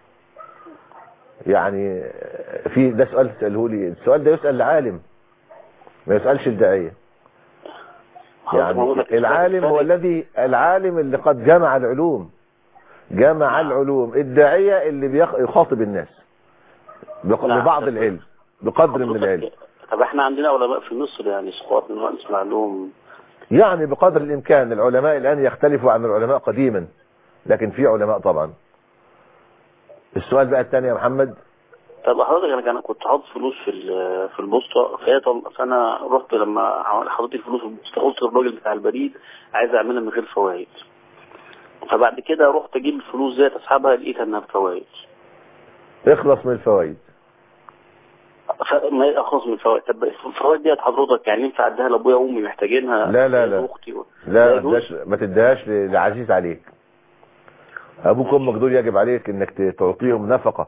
يعني في ده سؤال تسأله لي السؤال ده يسأل لعالم ما يسألش الداعية يعني العالم هو الذي العالم اللي قد جمع العلوم جمع العلوم الداعية اللي بيخ- يخاطب الناس بق- نعم. ببعض العلم بقدر من العلم طب احنا عندنا علماء في مصر يعني سقاط من وقت نسمع لهم يعني بقدر الإمكان العلماء الآن يختلفوا عن العلماء قديما لكن في علماء طبعا السؤال بقى الثاني يا محمد طب حضرتك انا كان كنت حاطط فلوس في ال- في البوسطه فهي طل- فانا رحت لما عمل- حطيت الفلوس في البوسطه قلت للراجل بتاع البريد عايز اعملها من غير فوائد فبعد كده رحت اجيب الفلوس ديت اسحبها لقيتها انها بفوائد اخلص من الفوائد فما اخلص من الفوائد طب الفوائد ديت حضرتك يعني ينفع اديها لابويا وامي محتاجينها لا لا لا اختي و... لا يجوز؟ ما تديهاش- ما تديهاش ل- لعزيز عليك ابوك وامك دول يجب عليك انك ت- تعطيهم نفقة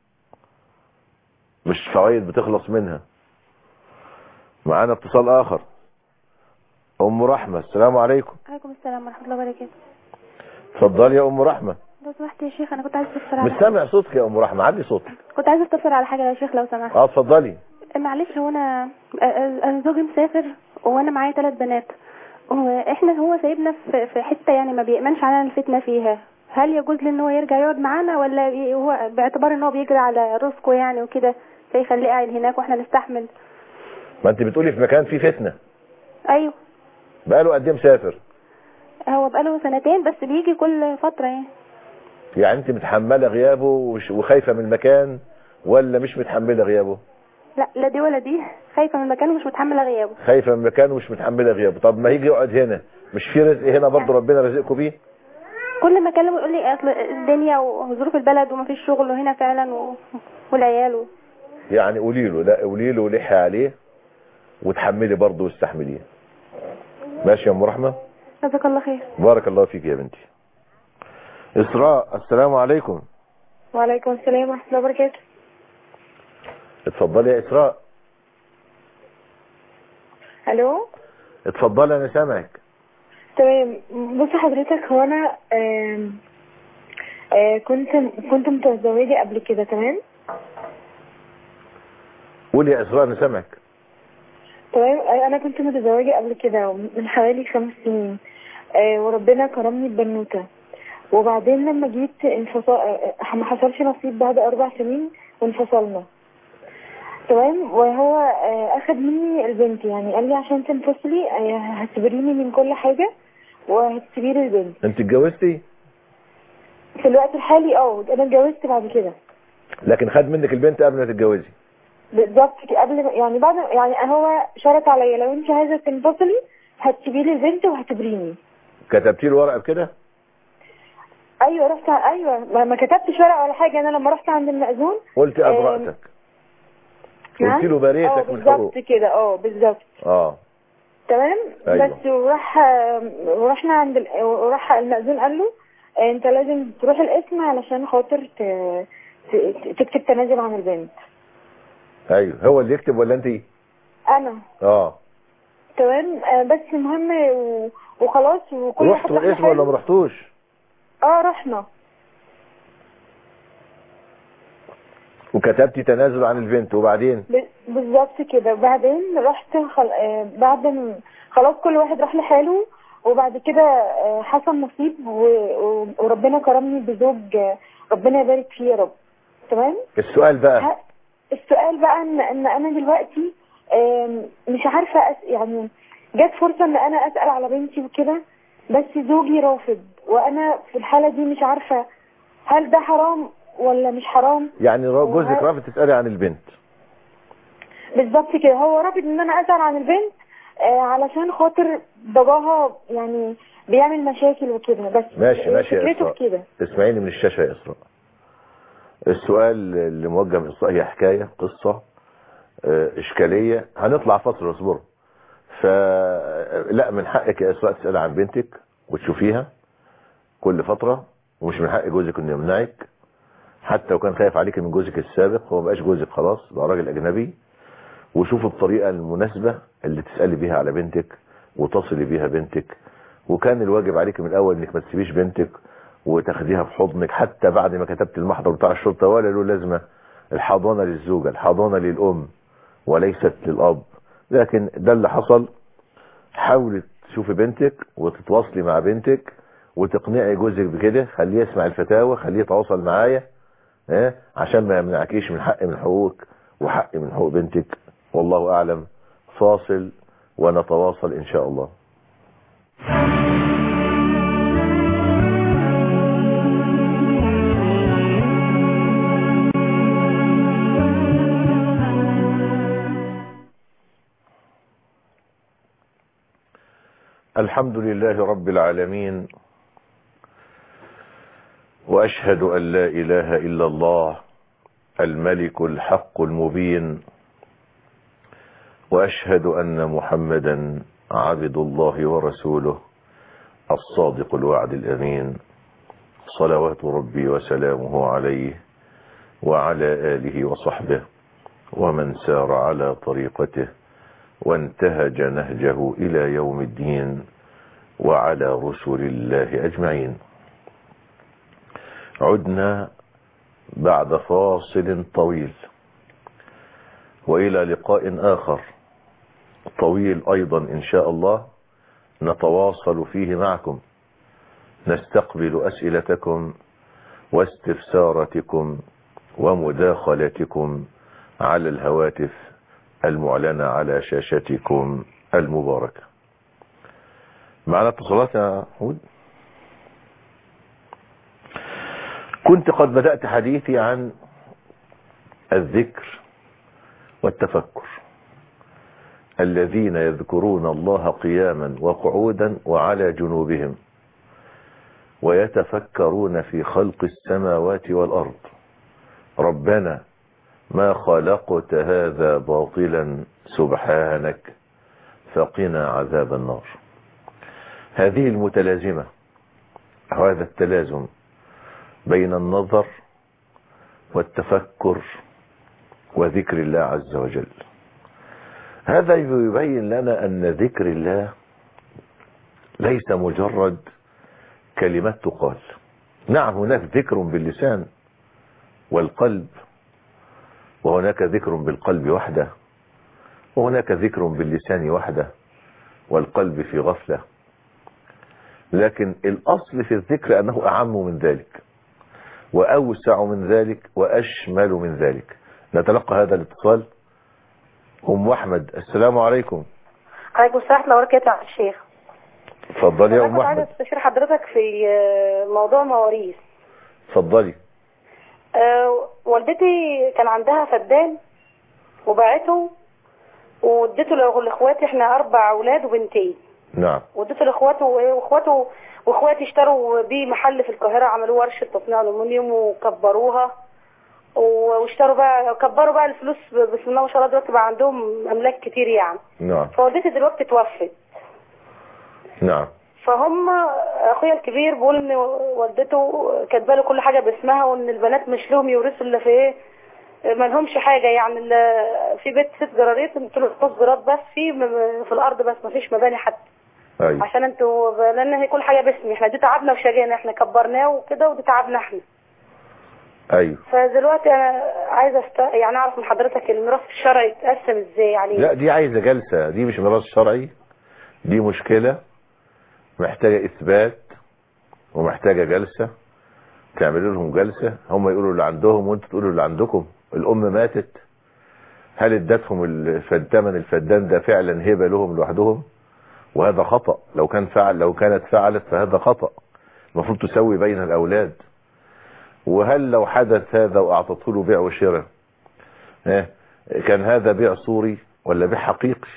مش فوائد بتخلص منها معانا اتصال اخر ام رحمة السلام عليكم عليكم السلام ورحمة الله وبركاته اتفضلي يا ام رحمة لو سمحت يا شيخ أنا كنت عايزة أستفسر على مش سامع صوتك يا ام رحمة علي صوتك كنت عايزة أستفسر على حاجة يا شيخ لو سمحت اه اتفضلي معلش هو أنا أ- أ- أنا زوجي مسافر وأنا معايا ثلاث بنات هو احنا هو سايبنا في في حته يعني ما بيأمنش علينا الفتنه فيها هل يجوز له ان هو يرجع يقعد معانا ولا ي- هو باعتبار ان هو بيجري على رزقه يعني وكده فيخليه قاعد هناك واحنا نستحمل ما انت بتقولي في مكان فيه فتنة ايوه بقاله قد ايه مسافر هو بقاله سنتين بس بيجي كل فتره يعني يعني انت متحملة غيابه وش- وخايفة من المكان ولا مش متحملة غيابه لا لا دي ولا دي خايفه من المكان ومش متحمله غيابه خايفة من المكان ومش متحملة غيابه طب ما يجي يقعد هنا مش في رزق هنا برضه ربنا رزقكم بيه كل ما اكلمه يقول لي اصل الدنيا وظروف البلد ومفيش شغل وهنا فعلا و... والعيال و... يعني قولي له لا قولي له لحي عليه وتحملي برضه واستحمليه ماشي يا ام رحمه جزاك الله خير بارك الله فيك يا بنتي اسراء السلام عليكم وعليكم السلام ورحمة الله وبركاته اتفضلي يا اسراء الو اتفضلي انا سامعك تمام بص حضرتك هو انا آم، آه، كنت كنت متزوجة قبل كده تمام قولي يا اسراء انا سامعك تمام آه، انا كنت متزوجة قبل كده من حوالي خمس سنين آه، وربنا كرمني ببنوتة وبعدين لما جيت انفصل آه، آه، ما حصلش نصيب بعد اربع سنين وانفصلنا تمام وهو آه، اخد مني البنت يعني قال لي عشان تنفصلي آه، هتبريني من كل حاجة وهتسيبي لي البنت انت اتجوزتي في الوقت الحالي اه انا اتجوزت بعد كده لكن خد منك البنت قبل ما تتجوزي بالظبط كده قبل ما- يعني بعد يعني هو شرط عليا لو انت عايزه تنفصلي هتسيبي لي البنت وهتبريني كتبتي له ورقه بكده ايوه رحت ايوه ما, ما كتبتش ورقه ولا حاجه انا لما رحت عند المأذون قلت آم، ابرأتك قلت له اه بريتك من حقوق بالظبط كده اه بالظبط اه تمام أيوة. بس وراح ورحنا عند ال... وراح المأذون قال له آه، انت لازم تروح القسم علشان خاطر ت... ت... تكتب تنازل عن البنت ايوه هو اللي يكتب ولا انت انا اه تمام آه، بس المهم و... وخلاص وكل واحد رحتوا راح الاسم ولا لحاله. ما رحتوش اه رحنا وكتبتي تنازل عن البنت وبعدين ب- بالظبط كده وبعدين رحت خل... آه، بعد ما خلاص كل واحد راح لحاله وبعد كده آه، حصل نصيب و... و... وربنا كرمني بزوج آه، ربنا يبارك فيه يا رب تمام السؤال بقى ه- السؤال بقى ان ان انا دلوقتي آم، مش عارفه أس... يعني جت فرصه ان انا اسال على بنتي وكده بس زوجي رافض وانا في الحاله دي مش عارفه هل ده حرام ولا مش حرام يعني را- جوزك وه- رافض تسألي عن البنت بالظبط كده هو رافض ان انا اسال عن البنت آه علشان خاطر باباها يعني بيعمل مشاكل وكده بس ماشي ماشي يا فكرته إسراء في كده اسمعيني من الشاشة يا إسراء السؤال اللي موجه من إسراء هي حكاية قصة آه، إشكالية هنطلع فصل اصبروا فلا من حقك يا إسراء تسأل عن بنتك وتشوفيها كل فترة ومش من حق جوزك انه يمنعك حتى لو كان خايف عليك من جوزك السابق هو مبقاش جوزك خلاص بقى راجل أجنبي وشوفوا الطريقة المناسبة اللي تسألي بيها على بنتك وتصلي بيها بنتك وكان الواجب عليك من الأول انك ما تسيبيش بنتك وتاخديها في حضنك حتى بعد ما كتبت المحضر بتاع الشرطة ولا له لازمة الحضانة للزوجة الحضانة للأم وليست للأب لكن ده اللي حصل حاولي تشوفي بنتك وتتواصلي مع بنتك وتقنعي جوزك بكده خليه يسمع الفتاوى خليه يتواصل معايا اه عشان ما يمنعكيش من حق من حقوقك وحق من حقوق بنتك والله أعلم فاصل ونتواصل إن شاء الله الحمد لله رب العالمين وأشهد أن لا إله إلا الله الملك الحق المبين وأشهد أن محمدا عبد الله ورسوله الصادق الوعد الأمين صلوات ربي وسلامه عليه وعلى آله وصحبه ومن سار على طريقته وانتهج نهجه إلى يوم الدين وعلى رسل الله أجمعين عدنا بعد فاصل طويل وإلى لقاء آخر طويل أيضا إن شاء الله نتواصل فيه معكم نستقبل أسئلتكم واستفساراتكم ومداخلتكم على الهواتف المعلنة على شاشتكم المباركة معنا اتصالات يا هود كنت قد بدأت حديثي عن الذكر والتفكر الذين يذكرون الله قياما وقعودا وعلى جنوبهم ويتفكرون في خلق السماوات والأرض ربنا ما خلقت هذا باطلا سبحانك فقنا عذاب النار هذه المتلازمة هذا التلازم بين النظر والتفكر وذكر الله عز وجل هذا يبين لنا أن ذكر الله ليس مجرد كلمات تقال نعم هناك ذكر باللسان والقلب وهناك ذكر بالقلب وحده وهناك ذكر باللسان وحده والقلب في غفلة لكن الأصل في الذكر أنه أعم من ذلك وأوسع من ذلك وأشمل من ذلك نتلقى هذا الاتصال أم أحمد السلام عليكم عليكم السلام ورحمة الله وبركاته يا الشيخ اتفضلي يا أنا أم كنت عايزة أحمد استشير حضرتك في آه، موضوع مواريث اتفضلي آه، والدتي كان عندها فدان وباعته واديته ل- لاخواتي احنا اربع اولاد وبنتين نعم واديته لاخواته واخواته واخواتي اشتروا بيه محل في القاهره عملوا ورشه تصنيع الومنيوم وكبروها و- واشتروا بقى كبروا بقى الفلوس بسم الله ما شاء الله دلوقتي بقى عندهم املاك كتير يعني نعم فوالدتي دلوقتي توفت نعم فهم اخويا الكبير بيقول ان والدته كاتبه له كل حاجه باسمها وان البنات مش لهم يورثوا الا في ايه ما لهمش حاجه يعني ال- في بيت ست جراريت قلت له خمس جرات بس في م- في الارض بس ما فيش مباني حتى أيوة. عشان انتوا لان هي كل حاجه باسمي احنا دي تعبنا وشجعنا احنا كبرناه وكده ودي تعبنا احنا أيوة فدلوقتي انا عايزه است... يعني اعرف من حضرتك الميراث الشرعي يتقسم ازاي يعني لا دي عايزة جلسة دي مش ميراث شرعي دي مشكلة محتاجة إثبات ومحتاجة جلسة تعملوا لهم جلسة هم يقولوا اللي عندهم وانتوا تقولوا اللي عندكم الأم ماتت هل ادتهم الفد- ثمن الفدان ده فعلا هبة لهم لوحدهم وهذا خطأ لو كان فعل لو كانت فعلت فهذا خطأ المفروض تسوي بين الأولاد وهل لو حدث هذا وأعطته له بيع وشراء ها، كان هذا بيع صوري ولا بيع حقيقي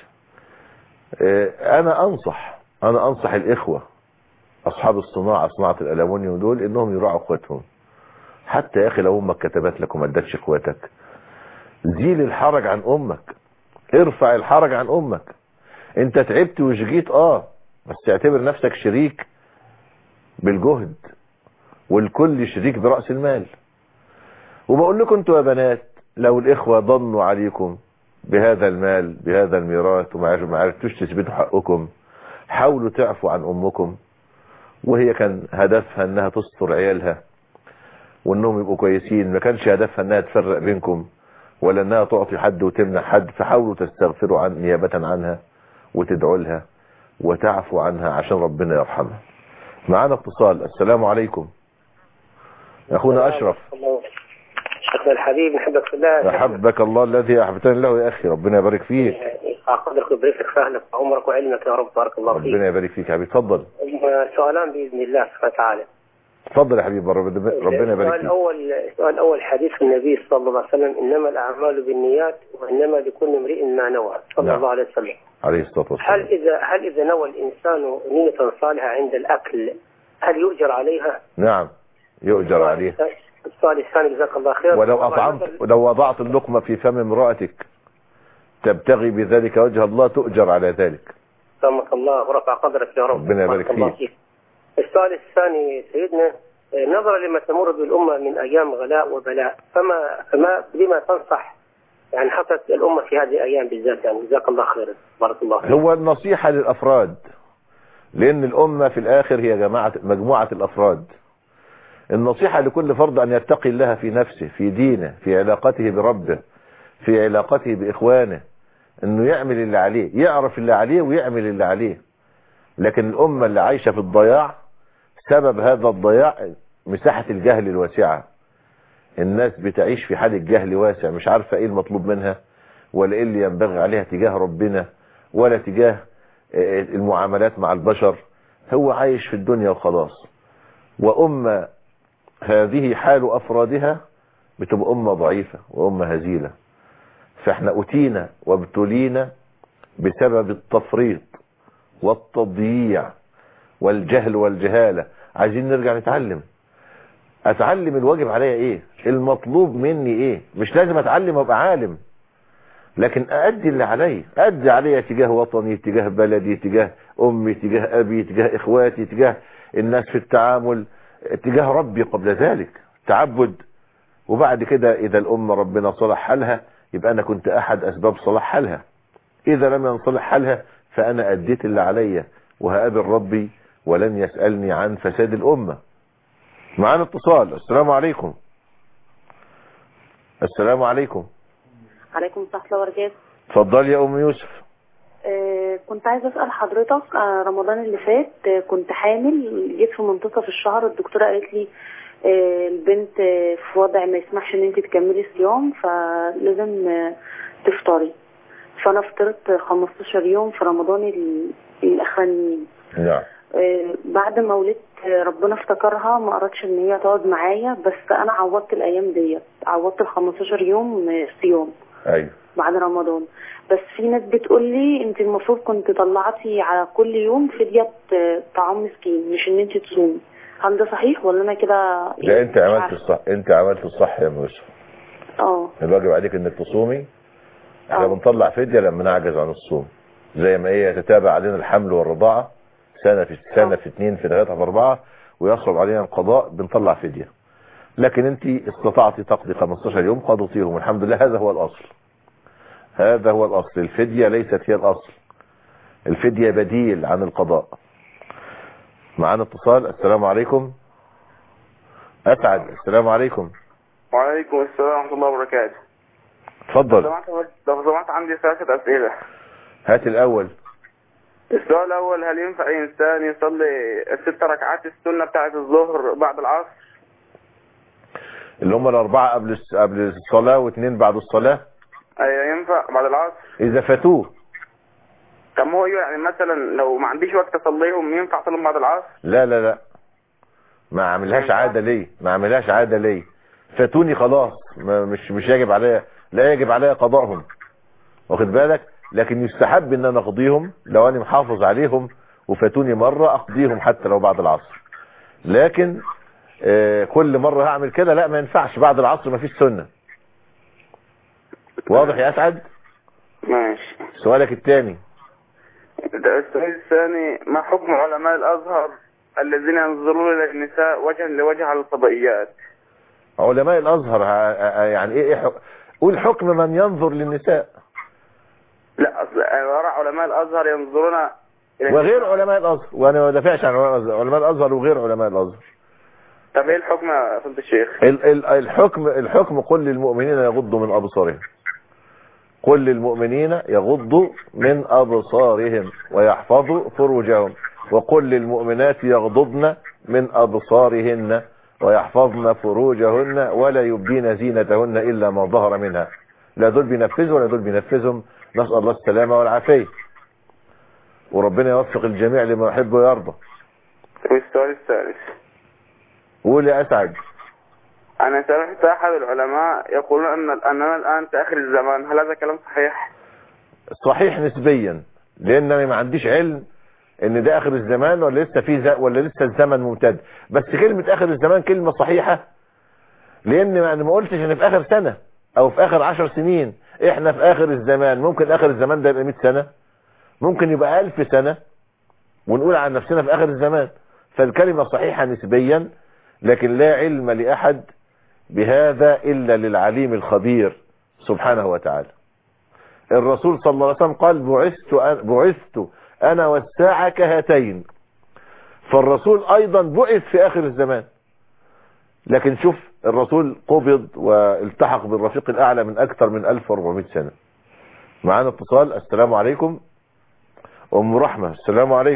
اه، أنا أنصح أنا أنصح الإخوة أصحاب الصناعة صناعة الألمونيوم دول إنهم يراعوا إخواتهم حتى يا أخي لو أمك كتبت لك وما ادتش إخواتك زيل الحرج عن أمك ارفع الحرج عن أمك أنت تعبت وشجيت آه بس اعتبر نفسك شريك بالجهد والكل شريك برأس المال وبقول لكم انتوا يا بنات لو الإخوة ضنوا عليكم بهذا المال بهذا الميراث وما عرف- ما عرفتوش تثبتوا حقكم حاولوا تعفوا عن أمكم وهي كان هدفها انها تستر عيالها وانهم يبقوا كويسين ما كانش هدفها انها تفرق بينكم ولا انها تعطي حد وتمنع حد فحاولوا تستغفروا عن نيابة عنها وتدعوا لها وتعفوا عنها عشان ربنا يرحمها معانا اتصال السلام عليكم اخونا اشرف شيخنا الحبيب نحبك في الله احبك الله الذي احببتني له يا اخي ربنا يبارك فيك قدرك ويبارك في اهلك وعمرك وعلمك يا رب بارك الله فيك ربنا يبارك فيك يا حبيبي اتفضل هم سؤالان باذن الله سبحانه وتعالى اتفضل يا حبيبي ربنا ربنا يبارك السؤال فيك الاول السؤال الاول حديث النبي صلى الله عليه وسلم انما الاعمال بالنيات وانما لكل امرئ ما نوى صلى نعم. الله عليه وسلم عليه الصلاه والسلام هل اذا هل اذا نوى الانسان نيه صالحه عند الاكل هل يؤجر عليها؟ نعم يؤجر عليه السؤال الثاني جزاك الله خير ولو طبعاً أطعمت مثل- لو وضعت اللقمة في فم امرأتك تبتغي بذلك وجه الله تؤجر على ذلك سلمك الله ورفع قدرك يا رب ربنا يبارك بارك الله فيك. السؤال الثاني سيدنا آه، نظرا لما تمر بالأمة من أيام غلاء وبلاء فما فما لما تنصح يعني حصلت الأمة في هذه الأيام بالذات يعني جزاك الله خيرا بارك الله فيك هو النصيحة للأفراد لأن الأمة في الآخر هي جماعة مجموعة الأفراد النصيحة لكل فرد أن يتقي الله في نفسه في دينه في علاقته بربه في علاقته بإخوانه أنه يعمل اللي عليه يعرف اللي عليه ويعمل اللي عليه لكن الأمة اللي عايشة في الضياع سبب هذا الضياع مساحة الجهل الواسعة الناس بتعيش في حالة جهل واسع مش عارفة ايه المطلوب منها ولا ايه اللي ينبغي عليها تجاه ربنا ولا تجاه آه، المعاملات مع البشر هو عايش في الدنيا وخلاص وأمة هذه حال أفرادها بتبقى أمة ضعيفة وأمة هزيلة فاحنا أتينا وابتلينا بسبب التفريط والتضييع والجهل والجهالة عايزين نرجع نتعلم اتعلم الواجب عليا ايه المطلوب مني ايه مش لازم اتعلم وابقى عالم لكن أأدي اللي علي أدي علي تجاه وطني تجاه بلدي تجاه أمي تجاه أبي تجاه إخواتي تجاه الناس في التعامل تجاه ربي قبل ذلك تعبد وبعد كده إذا الأمة ربنا صلح حالها يبقى أنا كنت أحد أسباب صلاح حالها إذا لم ينصلح حالها فأنا أديت اللي علي وهقابل ربي ولن يسألني عن فساد الأمة معانا اتصال السلام عليكم السلام عليكم عليكم السلام ورحمة الله وبركاته اتفضل يا ام يوسف آه، كنت عايزة أسأل حضرتك آه، رمضان اللي فات آه، كنت حامل جيت في منتصف الشهر الدكتورة قالت لي آه، البنت آه، في وضع ما يسمحش ان انت تكملي صيام فلازم آه، تفطري فانا فطرت 15 يوم في رمضان ال- الاخرانيين نعم آه، بعد ما ولدت آه، ربنا افتكرها ما قررتش ان هي تقعد معايا بس انا عوضت الايام ديت عوضت ال 15 يوم آه، صيام ايوه بعد رمضان بس في ناس بتقول لي انت المفروض كنت طلعتي على كل يوم فدية آه، طعام مسكين مش ان انت تصومي هل ده صحيح ولا انا كده لا انت عملت الصح انت عملت الصح يا ام يوسف اه الواجب عليك انك تصومي احنا بنطلع فدية لما نعجز عن الصوم زي ما هي يتتابع علينا الحمل والرضاعة سنة في سنة في اثنين في ثلاثة في اربعة ويصعب علينا القضاء بنطلع فدية لكن انت استطعتي تقضي 15 يوم قضيتيهم الحمد لله هذا هو الاصل هذا هو الاصل الفدية ليست هي الاصل الفدية بديل عن القضاء معانا اتصال السلام عليكم اسعد السلام عليكم وعليكم السلام ورحمة الله وبركاته اتفضل لو سمحت لو سمحت عندي ثلاثة أسئلة هات الاول السؤال الأول هل ينفع إنسان يصلي الست ركعات السنة بتاعة الظهر بعد العصر؟ اللي هم الاربعة قبل الس- قبل الصلاة واثنين بعد الصلاة أيوة ينفع بعد العصر؟ اذا فاتوه طب ما هو يعني مثلا لو ما عنديش وقت أصليهم ينفع أصليهم بعد العصر؟ لا لا لا ما عملهاش عادة ليه ما عملهاش عادة ليه فاتوني خلاص ما مش مش يجب عليا لا يجب عليا قضائهم واخد بالك لكن يستحب ان انا اقضيهم لو انا محافظ عليهم وفاتوني مرة اقضيهم حتى لو بعد العصر لكن آه كل مرة هعمل كده لا ما ينفعش بعد العصر ما فيش سنة واضح يا اسعد ماشي سؤالك الثاني ده السؤال الثاني ما حكم علماء الأزهر الذين ينظرون إلى النساء وجها لوجه على الفضائيات؟ علماء الازهر ه- ه- يعني ايه إيه حك- قول حكم من ينظر للنساء لا أصل أنا وراء علماء الأزهر ينظرون إلى وغير علماء الازهر وانا ما بدافعش عن علماء الازهر علماء الازهر وغير علماء الازهر طب إيه الحكم يا فضيلة الشيخ؟ ال- ال- الحكم الحكم قل للمؤمنين يغضوا من ابصارهم قل للمؤمنين يغضوا من ابصارهم ويحفظوا فروجهم وقل للمؤمنات يغضضن من ابصارهن ويحفظن فروجهن ولا يبدين زينتهن الا ما ظهر منها لا دول بينفذوا ولا دول بينفذهم نسال الله السلامه والعافيه وربنا يوفق الجميع لما يحب ويرضى والسؤال الثالث قول يا اسعد أنا سمعت أحد العلماء يقولون أن أننا الآن في آخر الزمان هل هذا كلام صحيح؟ صحيح نسبيا لان انا ما عنديش علم ان ده اخر الزمان ولا لسه في ز... ولا لسه الزمن ممتد بس كلمة اخر الزمان كلمة صحيحة لان ما- انا ما قلتش ان في اخر سنة او في اخر عشر سنين احنا في اخر الزمان ممكن اخر الزمان ده يبقى 100 سنة ممكن يبقى 1000 سنة ونقول عن نفسنا في اخر الزمان فالكلمة صحيحة نسبيا لكن لا علم لاحد بهذا الا للعليم الخبير سبحانه وتعالى الرسول صلى الله عليه وسلم قال بعثت أنا, بعثت أنا والساعة كهاتين فالرسول أيضا بعث في آخر الزمان لكن شوف الرسول قبض والتحق بالرفيق الأعلى من أكثر من 1400 سنة معانا اتصال السلام عليكم أم رحمة السلام عليكم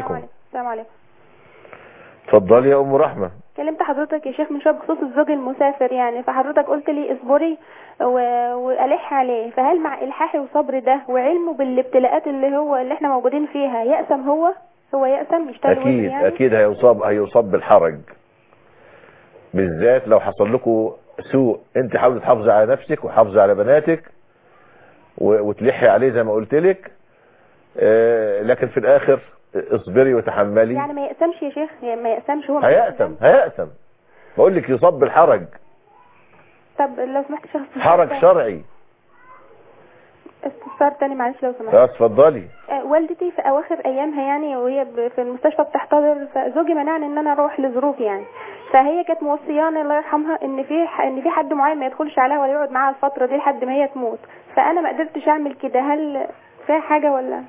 السلام عليكم اتفضلي يا ام رحمه كلمت حضرتك يا شيخ من شويه بخصوص الزوج المسافر يعني فحضرتك قلت لي اصبري و... والح عليه فهل مع الحاحي وصبر ده وعلمه بالابتلاءات اللي هو اللي احنا موجودين فيها يأسم هو هو يأسم يشتغل وزن اكيد يعني اكيد هيصاب هيصاب بالحرج بالذات لو حصل لكم سوء انت حاولي تحافظي على نفسك وحافظي على بناتك و- وتلحي عليه زي ما قلت لك آه، لكن في الاخر اصبري وتحملي يعني ما يأسمش يا شيخ يعني ما يأسمش هو هيأتم هيأتم بقول لك يصاب بالحرج طب لو سمحت يا شيخ استفسار حرج تاني- شرعي استفسار تاني معلش لو سمحت اه اتفضلي آه، والدتي في اواخر ايامها يعني وهي ب- في المستشفى بتحتضر فزوجي منعني ان انا اروح لظروف يعني فهي كانت موصياني الله يرحمها ان في ح- ان في حد معين ما يدخلش عليها ولا يقعد معاها الفتره دي لحد ما هي تموت فانا ما قدرتش اعمل كده هل فيها حاجه ولا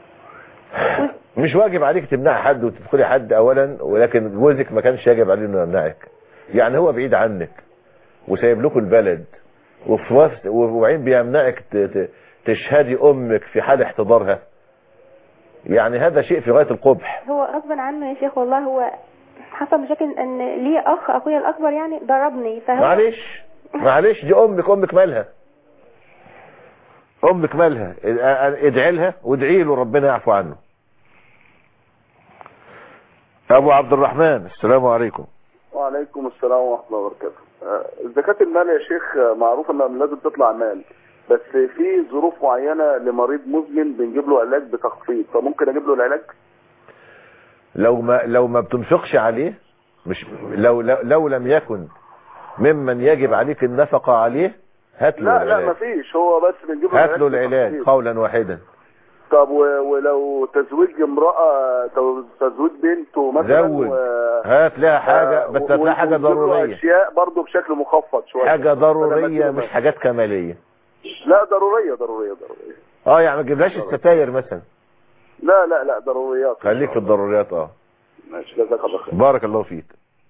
مش واجب عليك تمنع حد وتدخلي حد اولا ولكن جوزك ما كانش يجب عليه انه يمنعك يعني هو بعيد عنك وسايب لكم البلد وفي وقت وبعدين بيمنعك ت- ت- تشهدي امك في حال احتضارها يعني هذا شيء في غايه القبح هو غصبا عنه يا شيخ والله هو حصل مشاكل ان ليه اخ اخويا الاكبر يعني ضربني فهو معلش معلش دي امك امك مالها امك مالها ادعي لها وادعي له ربنا يعفو عنه ابو عبد الرحمن السلام عليكم وعليكم السلام ورحمة الله وبركاته آه، زكاة المال يا شيخ آه، معروف انها لازم تطلع مال بس في ظروف معينة لمريض مزمن بنجيب له علاج بتخفيض فممكن اجيب له العلاج لو ما لو ما بتنفقش عليه مش لو لو, لو لم يكن ممن يجب عليك النفقة عليه هات له لا لا العلاج مفيش هو بس بنجيب له هات له العلاج بتخفيض. قولا واحدا طب و- ولو تزويج امرأة تو- تزويج بنته مثلا زود و- هات لها حاجة آه، بس و- هات لها حاجة ونجيب له ضرورية اشياء برضه بشكل مخفض شوية حاجة بدل ما ضرورية تجيب مش مال. حاجات كمالية لا ضرورية ضرورية ضرورية اه يعني ما تجيبلاش الستاير مثلا لا لا لا ضروريات خليك في الضروريات اه ماشي جزاك الله خير بارك الله فيك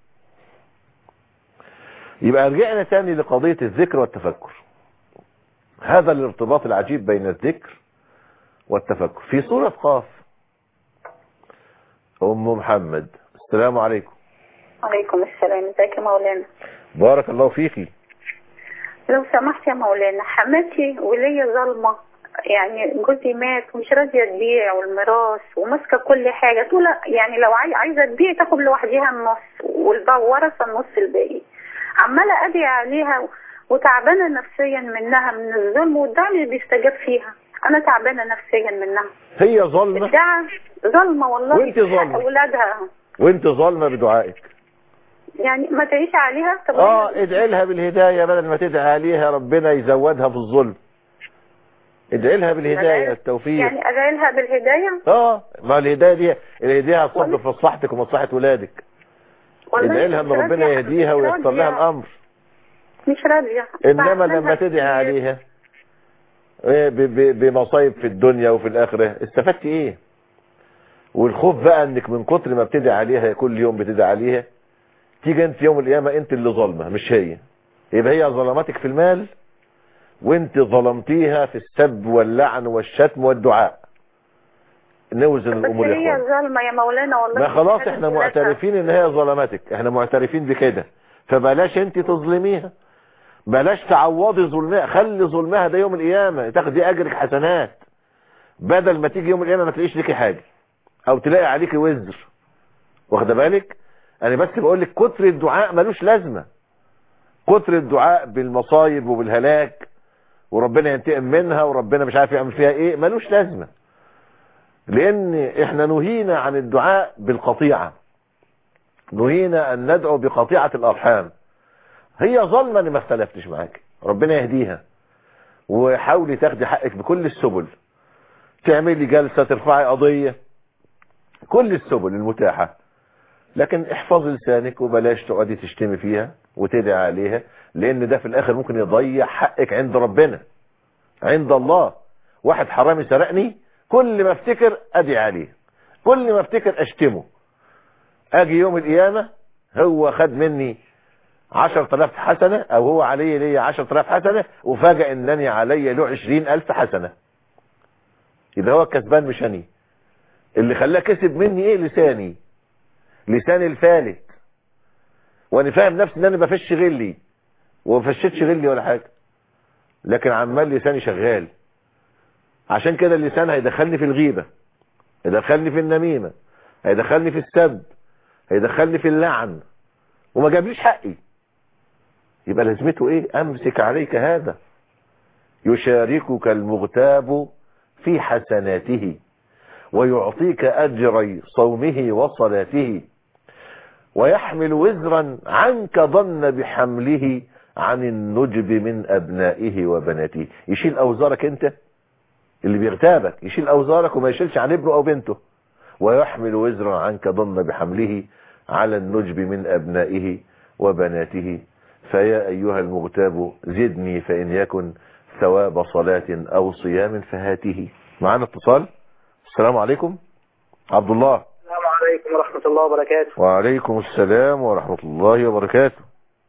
يبقى رجعنا تاني لقضية الذكر والتفكر هذا الارتباط العجيب بين الذكر والتفكر في سورة قاف أم محمد السلام عليكم عليكم السلام ازيك يا مولانا بارك الله فيكي لو سمحت يا مولانا حماتي وليا ظلمة يعني جوزي مات ومش راضية تبيع والميراث وماسكة كل حاجة تقول يعني لو عاي- عايزة تبيع تاخد لوحديها النص والورثة النص الباقي عمالة أدعي عليها وتعبانة نفسيا منها من الظلم والدعم اللي بيستجاب فيها أنا تعبانة نفسيا منها هي ظلمة الدعم ظلمة والله وانت في حق ظالمة. أولادها وانت ظالمة بدعائك يعني ما تعيش عليها طب اه ادعي لها بالهداية بدل ما تدعي عليها ربنا يزودها في الظلم ادعي لها بالهداية التوفيق يعني أدعي لها بالهداية اه ما الهداية دي الهداية هتصب في مصلحتك ومصلحة ولادك والله ادعي لها ان مش ربنا راضية- يهديها مش وييسر لها راضية. الامر مش راضية انما بعملها لما تدعي كتير. عليها إيه ب- ب- بمصايب في الدنيا وفي الاخرة استفدت ايه والخوف بقى انك من كتر ما بتدعي عليها كل يوم بتدعي عليها تيجي انت يوم القيامة انت اللي ظالمة مش هي يبقى هي ظلمتك في المال وانت ظلمتيها في السب واللعن والشتم والدعاء نوزن بس الامور يا هي اخوان ظالمة يا مولانا والله ما مش خلاص حاجة احنا ولادها. معترفين ان هي ظلمتك احنا معترفين بكده فبلاش انت تظلميها بلاش تعوضي ظلمها خلي ظلمها ده يوم القيامة تاخدي اجرك حسنات بدل ما تيجي يوم القيامة ما تلاقيش ليكي حاجة او تلاقي عليكي وزر واخده بالك انا بس بقول لك كتر الدعاء ملوش لازمة كتر الدعاء بالمصايب وبالهلاك وربنا ينتقم منها وربنا مش عارف يعمل فيها ايه ملوش لازمة لان احنا نهينا عن الدعاء بالقطيعة نهينا ان ندعو بقطيعة الارحام هي ظلمة اني ما اختلفتش معاك ربنا يهديها وحاولي تاخدي حقك بكل السبل تعملي جلسة ترفعي قضية كل السبل المتاحة لكن احفظي لسانك وبلاش تقعدي تشتمي فيها وتدعي عليها لان ده في الاخر ممكن يضيع حقك عند ربنا عند الله واحد حرامي سرقني كل ما افتكر ادعي عليه كل ما افتكر اشتمه اجي يوم القيامة هو خد مني عشر تلاف حسنة او هو علي لي عشر تلاف حسنة وفاجأ انني علي له عشرين الف حسنة يبقى هو الكسبان مش اني اللي خلاه كسب مني ايه لساني لساني الفالت وانا فاهم نفسي ان انا بفش غلي وما فشتش غلي ولا حاجه لكن عمال لساني شغال عشان كده اللسان هيدخلني في الغيبه هيدخلني في النميمه هيدخلني في السب هيدخلني في اللعن وما جابليش حقي يبقى لازمته ايه امسك عليك هذا يشاركك المغتاب في حسناته ويعطيك اجري صومه وصلاته ويحمل وزرا عنك ظن بحمله عن النجب من ابنائه وبناته يشيل اوزارك انت اللي بيغتابك يشيل اوزارك وما يشيلش عن ابنه او بنته ويحمل وزرا عنك ظن بحمله على النجب من ابنائه وبناته فيا ايها المغتاب زدني فان يكن ثواب صلاة او صيام فهاته معنا اتصال السلام عليكم عبد الله السلام عليكم ورحمة الله وبركاته وعليكم السلام ورحمة الله وبركاته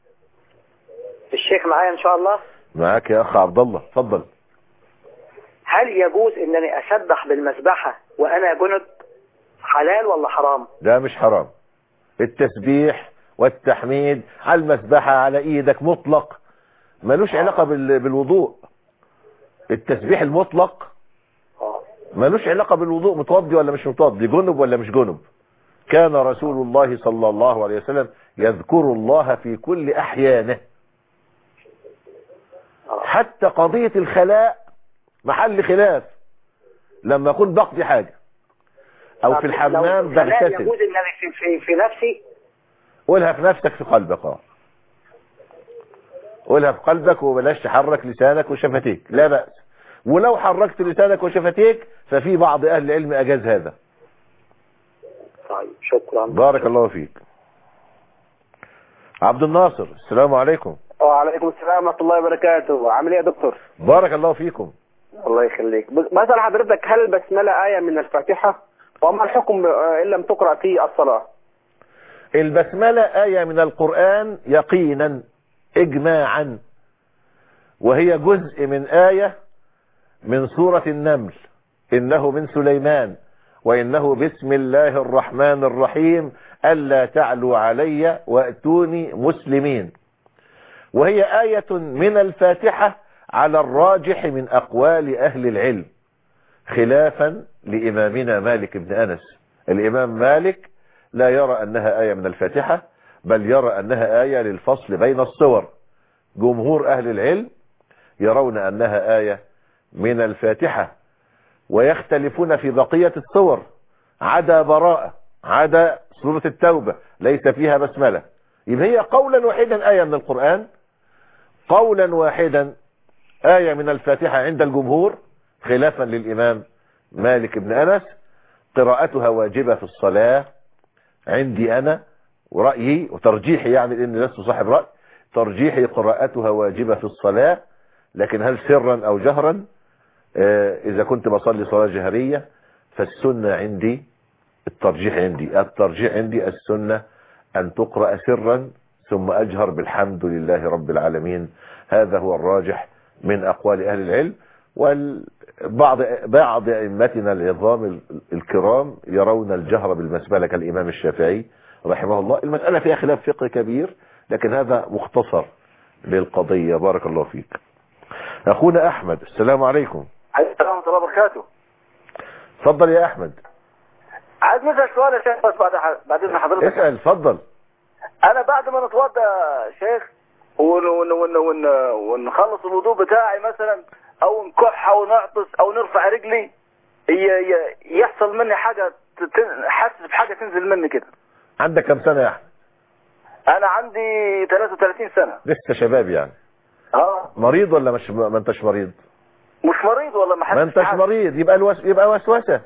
الشيخ معايا إن شاء الله معاك يا اخ عبد الله اتفضل هل يجوز أنني أسبح بالمسبحة وأنا جند حلال ولا حرام ده مش حرام التسبيح والتحميد على المسبحة على ايدك مطلق ملوش علاقة بال- بالوضوء التسبيح المطلق ملوش علاقة بالوضوء متوضي ولا مش متوضي جنب ولا مش جنب كان رسول الله صلى الله عليه وسلم يذكر الله في كل احيانه حتى قضية الخلاء محل خلاف لما اكون بقضي حاجة او في الحمام لا بغتسل يجوز أنني في, في, في نفسي قولها في نفسك في قلبك اه قولها في قلبك وبلاش تحرك لسانك وشفتيك لا بأس ولو حركت لسانك وشفتيك ففي بعض اهل العلم اجاز هذا طيب شكرا بارك الله فيك عبد الناصر السلام عليكم وعليكم السلام ورحمة الله وبركاته عامل ايه يا دكتور بارك الله فيكم الله يخليك بس- بسأل حضرتك هل البسملة آية من الفاتحة وما الحكم آه، إن لم تقرأ في الصلاة البسملة آية من القرآن يقينا إجماعا وهي جزء من آية من سورة النمل إنه من سليمان وإنه بسم الله الرحمن الرحيم ألا تعلوا علي وأتوني مسلمين وهي آية من الفاتحة على الراجح من أقوال أهل العلم خلافا لإمامنا مالك بن أنس الإمام مالك لا يرى أنها آية من الفاتحة بل يرى أنها آية للفصل بين الصور جمهور أهل العلم يرون أنها آية من الفاتحة ويختلفون في بقية الصور عدا براءة عدا سورة التوبة ليس فيها بسملة يبقى هي قولا واحدا آية من القرآن قولا واحدا آية من الفاتحة عند الجمهور خلافا للإمام مالك بن أنس قراءتها واجبة في الصلاة عندي أنا ورأيي وترجيحي يعني لأني لست صاحب رأي ترجيحي قراءتها واجبة في الصلاة لكن هل سرا أو جهرا آه، إذا كنت بصلي صلاة جهرية فالسنة عندي الترجيح عندي الترجيح عندي السنة أن تقرأ سرا ثم أجهر بالحمد لله رب العالمين هذا هو الراجح من أقوال أهل العلم والبعض بعض أئمتنا العظام ال- الكرام يرون الجهر بالمسبلة كالإمام الشافعي رحمه الله المسألة فيها خلاف فقه كبير لكن هذا مختصر للقضية بارك الله فيك أخونا أحمد السلام عليكم عليكم السلام ورحمة الله وبركاته تفضل يا أحمد عايز نسأل سؤال يا شيخ بس بعد بعد إذن حضرتك اسأل تفضل أنا بعد ما نتوضى يا شيخ ون ون ون ون ونخلص الوضوء بتاعي مثلا أو نكح أو نعطس أو نرفع رجلي ي- ي- يحصل مني حاجة ت- ت- حاسس بحاجة تنزل مني كده عندك كم سنة يا أحمد أنا عندي 33 سنة لسه شباب يعني اه مريض ولا مش ما انتش مريض مش مريض والله ما ما حاسس انتش بحاجة. مريض يبقى الوس... يبقى وسوسة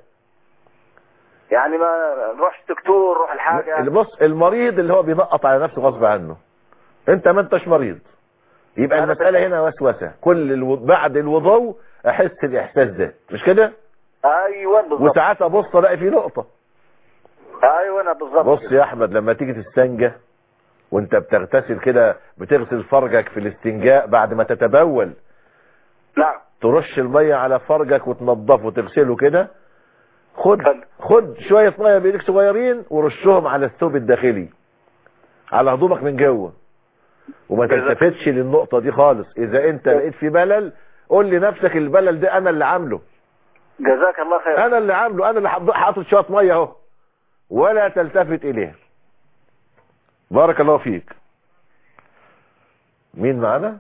يعني ما نروحش دكتور نروح الحاجة اللي بص المريض اللي هو بينقط على نفسه غصب عنه انت ما انتش مريض يبقى أنا المسألة هنا وسوسة كل الو... بعد الوضوء احس الاحساس ده مش كده ايوه بالظبط وساعات ابص الاقي في نقطة ايوه انا بالظبط بص يا احمد لما تيجي تستنجى وانت بتغتسل كده بتغسل فرجك في الاستنجاء بعد ما تتبول نعم ترش المية على فرجك وتنضفه وتغسله كده خد خد شوية مية بايدك صغيرين ورشهم على الثوب الداخلي على هدومك من جوه وما تلتفتش للنقطة دي خالص اذا انت لقيت في بلل قول لنفسك البلل ده انا اللي عامله جزاك الله خير انا اللي عامله انا اللي حط- حاطط شوية مية اهو ولا تلتفت اليه بارك الله فيك مين معنا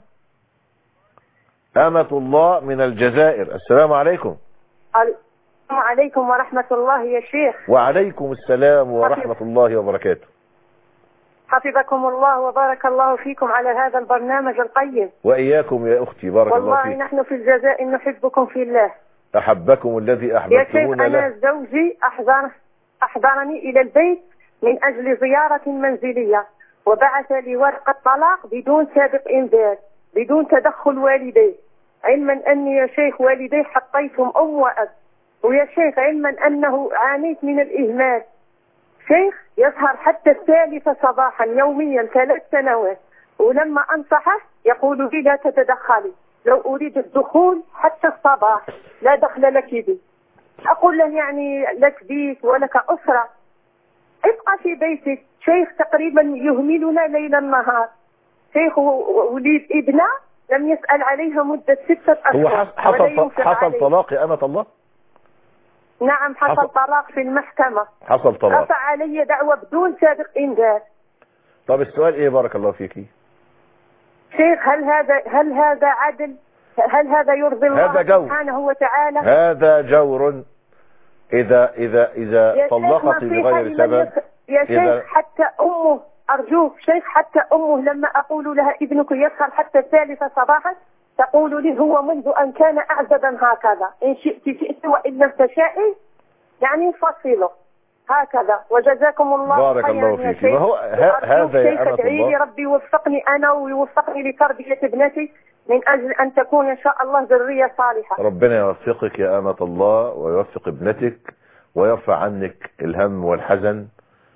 أمة الله من الجزائر السلام عليكم السلام عليكم ورحمة الله يا شيخ وعليكم السلام ورحمة الله وبركاته حفظكم الله وبارك الله فيكم على هذا البرنامج القيم وإياكم يا أختي بارك الله والله فيك نحن في الجزائر نحبكم في الله أحبكم الذي يا شيخ أحببتمون أنا له زوجي أحضر أحضرني إلى البيت من أجل زيارة منزلية وبعث لي ورقة طلاق بدون سابق إنذار بدون تدخل والديه علما أني يا شيخ والدي حطيتهم أم وأب ويا شيخ علما أنه عانيت من الإهمال شيخ يسهر حتى الثالثة صباحا يوميا ثلاث سنوات ولما أنصحه يقول لي لا تتدخلي لو أريد الدخول حتى الصباح لا دخل لك بي أقول له يعني لك بيت ولك أسرة ابقى في بيتك شيخ تقريبا يهملنا ليل النهار شيخ و- وليد ابنه لم يسأل عليها مدة ستة أشهر هو حص- ولا حصل ينفق حصل عليه. طلاق يا أمة الله نعم حصل حصل- طلاق في المحكمة حصل طلاق رفع علي دعوة بدون سابق إنذار طب السؤال إيه بارك الله فيكي شيخ هل هذا هل هذا عدل هل هذا يرضي الله هذا جو. سبحانه وتعالى هذا جور إذا إذا إذا يا شيخ طلقت نصيحة بغير لمن سبب يس- يا إذا شيخ حتى أمه أرجوك شيخ حتى أمه لما أقول لها ابنك يسهر حتى الثالثة صباحا تقول لي هو منذ أن كان أعزبا هكذا إن شئت شئت وإن لم تشائي يعني فصله هكذا وجزاكم الله بارك خيرا الله يا فيك. شيخ ما هو ه- وأرجوك هذا يا شيخ أمة ادعي لي الله. ربي يوفقني أنا ويوفقني لتربية ابنتي من أجل أن تكون إن شاء الله ذرية صالحة ربنا يوفقك يا أمة الله ويوفق ابنتك ويرفع عنك الهم والحزن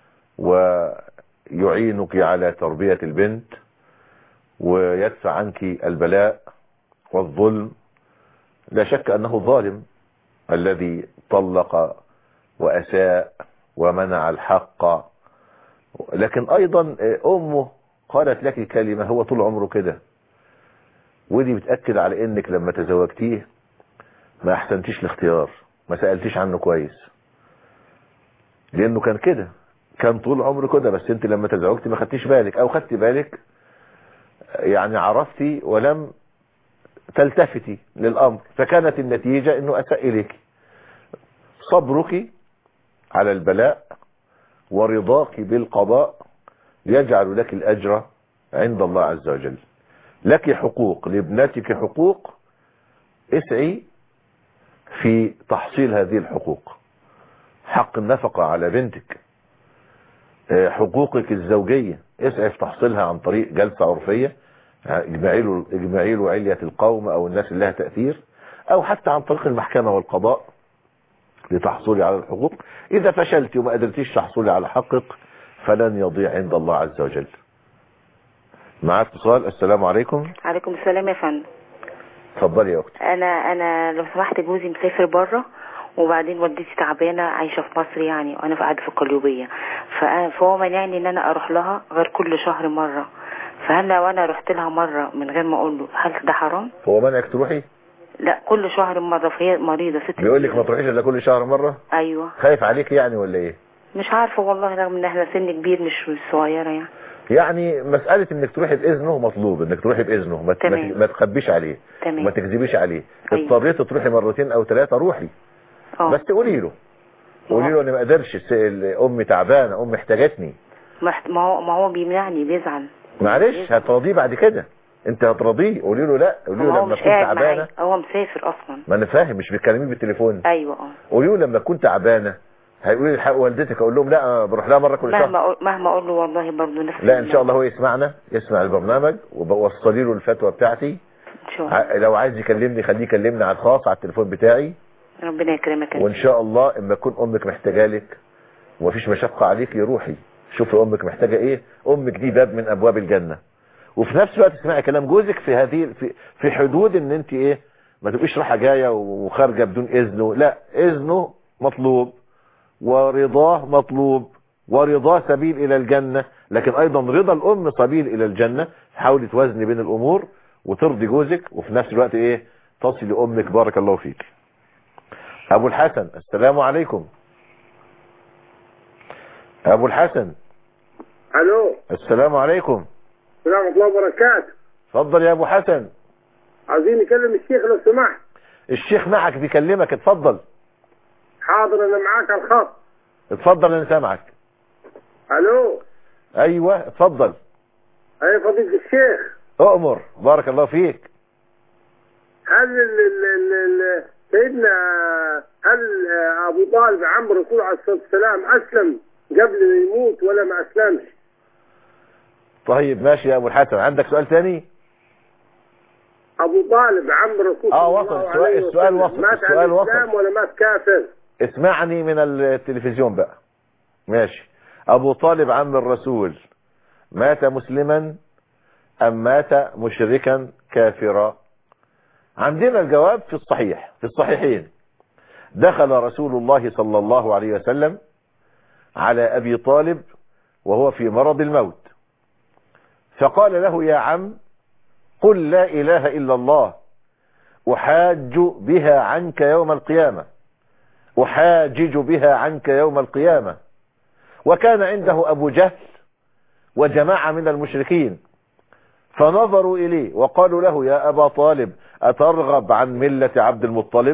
ويعينك على تربية البنت ويدفع عنك البلاء والظلم لا شك أنه ظالم الذي طلق وأساء ومنع الحق لكن أيضا أمه قالت لك كلمة هو طول عمره كده ودي بتأكد على انك لما تزوجتيه ما احسنتيش الاختيار ما سألتيش عنه كويس لانه كان كده كان طول عمره كده بس انت لما تزوجتي ما خدتيش بالك او خدتي بالك يعني عرفتي ولم تلتفتي للامر فكانت النتيجة انه اساء اليك صبرك على البلاء ورضاك بالقضاء يجعل لك الاجر عند الله عز وجل لك حقوق لابنتك حقوق اسعي في تحصيل هذه الحقوق حق النفقة على بنتك آه، حقوقك الزوجية اسعي في تحصيلها عن طريق جلسة عرفية اجمعي له اجمعي له علية القوم او الناس اللي لها تأثير او حتى عن طريق المحكمة والقضاء لتحصلي على الحقوق اذا فشلت وما قدرتيش تحصلي على حقك فلن يضيع عند الله عز وجل معاك اتصال السلام عليكم عليكم السلام يا فندم اتفضلي يا اختي انا انا لو سمحت جوزي مسافر بره وبعدين والدتي تعبانه عايشه في مصر يعني وانا قاعده في القليوبيه فأنا- فهو مانعني ان انا اروح لها غير كل شهر مره فهل لو انا رحت لها مره من غير ما اقول له هل ده حرام هو منعك تروحي لا كل شهر مره فهي مريضه ست بيقول لك ما تروحيش الا كل شهر مرة ايوه خايف عليك يعني ولا ايه مش عارفه والله رغم ان احنا سن كبير مش مش صغيره يعني يعني مسألة انك تروحي باذنه مطلوب انك تروحي باذنه ما, ت- ما, تمام. ت- ما تخبيش عليه تمام. وما تكذبيش عليه أيوة. اضطريت تروحي مرتين او ثلاثة روحي اه بس قولي له قولي له انا ما قدرش الس- ال- امي تعبانة امي احتاجتني ما ما هو ما هو بيمنعني بيزعل معلش هتراضيه بعد كده انت هتراضيه قولي له لا قولي ما له هو لما مش تكون قاعد تعبانة معايا هو مسافر اصلا ما انا فاهم مش بتكلميه بالتليفون ايوه اه قولي له لما تكون تعبانة هيقولي لي حق والدتك اقول لهم لا أنا بروح لها مرة كل شهر مهما أقول مهما اقول له والله برضه نفس لا ان شاء الله هو يسمعنا يسمع البرنامج وبوصلي له الفتوى بتاعتي ان شاء الله ع- لو عايز يكلمني خليه يكلمني على الخاص على التليفون بتاعي ربنا يكرمك وان شاء الله اما تكون امك محتاجه لك ومفيش مشقه عليك روحي شوفي امك محتاجه ايه امك دي باب من ابواب الجنه وفي نفس الوقت اسمعي كلام جوزك في هذه في, في حدود ان انت ايه ما تبقيش رايحه جايه وخارجه بدون اذنه لا اذنه مطلوب ورضاه مطلوب ورضاه سبيل الى الجنة لكن ايضا رضا الام سبيل الى الجنة حاولي توازني بين الامور وترضي جوزك وفي نفس الوقت ايه تصلي امك بارك الله فيك ابو الحسن السلام عليكم ابو الحسن الو السلام عليكم السلام ورحمه الله وبركاته اتفضل يا ابو حسن عايزين نكلم الشيخ لو سمحت الشيخ معك بيكلمك اتفضل حاضر انا معاك على الخط اتفضل انا سامعك الو ايوه اتفضل اي فضيله الشيخ اؤمر بارك الله فيك هل ال ال ال ال سيدنا هل ابو طالب عم الرسول عليه الصلاه والسلام اسلم قبل ما يموت ولا ما اسلمش؟ طيب ماشي يا ابو الحسن عندك سؤال تاني ابو طالب عم الرسول اه صلى وصل الله السؤال- عليه السؤال وسلم. وصل، مات على السؤال وصل. الاسلام ولا مات كافر؟ اسمعني من التلفزيون بقى ماشي ابو طالب عم الرسول مات مسلما ام مات مشركا كافرا عندنا الجواب في الصحيح في الصحيحين دخل رسول الله صلى الله عليه وسلم على ابي طالب وهو في مرض الموت فقال له يا عم قل لا اله الا الله احاج بها عنك يوم القيامه أحاجج بها عنك يوم القيامة وكان عنده أبو جهل وجماعة من المشركين فنظروا إليه وقالوا له يا أبا طالب أترغب عن ملة عبد المطلب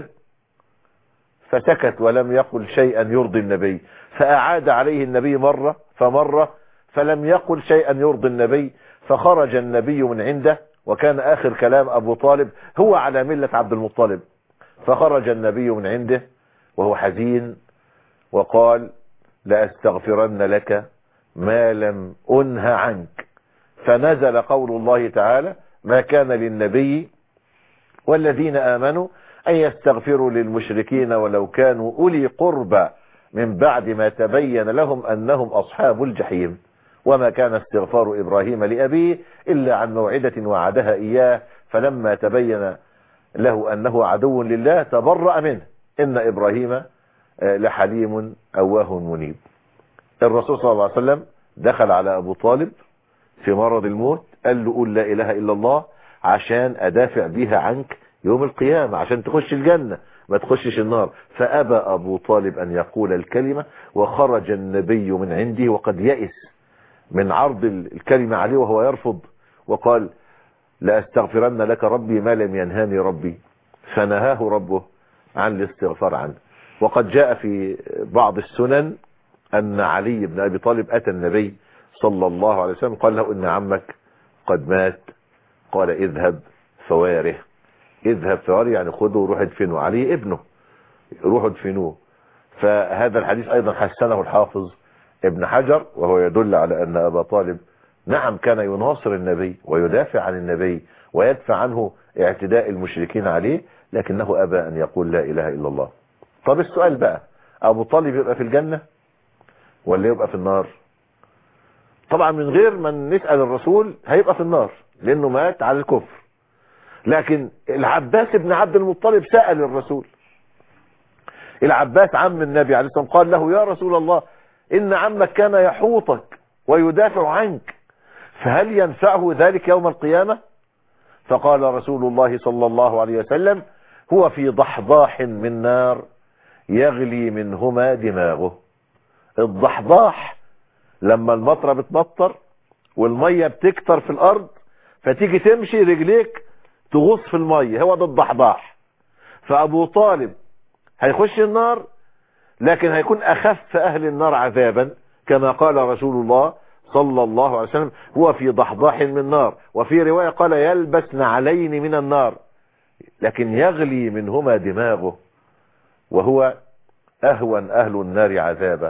فسكت ولم يقل شيئا يرضي النبي فأعاد عليه النبي مرة فمرة فلم يقل شيئا يرضي النبي فخرج النبي من عنده وكان آخر كلام أبو طالب هو على ملة عبد المطلب فخرج النبي من عنده وهو حزين وقال لأستغفرن لك ما لم أنه عنك فنزل قول الله تعالى ما كان للنبي والذين آمنوا أن يستغفروا للمشركين ولو كانوا أولي قربى من بعد ما تبين لهم أنهم أصحاب الجحيم وما كان استغفار إبراهيم لأبيه إلا عن موعدة وعدها إياه فلما تبين له أنه عدو لله تبرأ منه إن إبراهيم آه، لحليم أواه منيب الرسول صلى الله عليه وسلم دخل على أبو طالب في مرض الموت قال له قول لا إله إلا الله عشان أدافع بيها عنك يوم القيامة عشان تخش الجنة ما تخشش النار فأبى أبو طالب أن يقول الكلمة وخرج النبي من عنده وقد يئس من عرض الكلمة عليه وهو يرفض وقال لأستغفرن لك ربي ما لم ينهاني ربي فنهاه ربه عن الاستغفار عنه وقد جاء في بعض السنن أن علي بن أبي طالب أتى النبي صلى الله عليه وسلم قال له إن عمك قد مات قال اذهب فواره اذهب فواره يعني خذه وروح ادفنه علي ابنه روحوا ادفنوه فهذا الحديث أيضا حسنه الحافظ ابن حجر وهو يدل على أن أبا طالب نعم كان يناصر النبي ويدافع عن النبي ويدفع عنه اعتداء المشركين عليه لكنه أبى أن يقول لا إله إلا الله طب السؤال بقى أبو طالب يبقى في الجنة ولا يبقى في النار طبعا من غير ما نسأل الرسول هيبقى في النار لأنه مات على الكفر لكن العباس بن عبد المطلب سأل الرسول العباس عم النبي عليه الصلاة والسلام قال له يا رسول الله إن عمك كان يحوطك ويدافع عنك فهل ينفعه ذلك يوم القيامة فقال رسول الله صلى الله عليه وسلم هو في ضحضاح من نار يغلي منهما دماغه الضحضاح لما المطرة بتمطر والمية بتكتر في الارض فتيجي تمشي رجليك تغوص في المية هو ده الضحضاح فابو طالب هيخش النار لكن هيكون اخف اهل النار عذابا كما قال رسول الله صلى الله عليه وسلم هو في ضحضاح من نار وفي رواية قال يلبس نعلين من النار لكن يغلي منهما دماغه وهو أهون أهل النار عذابا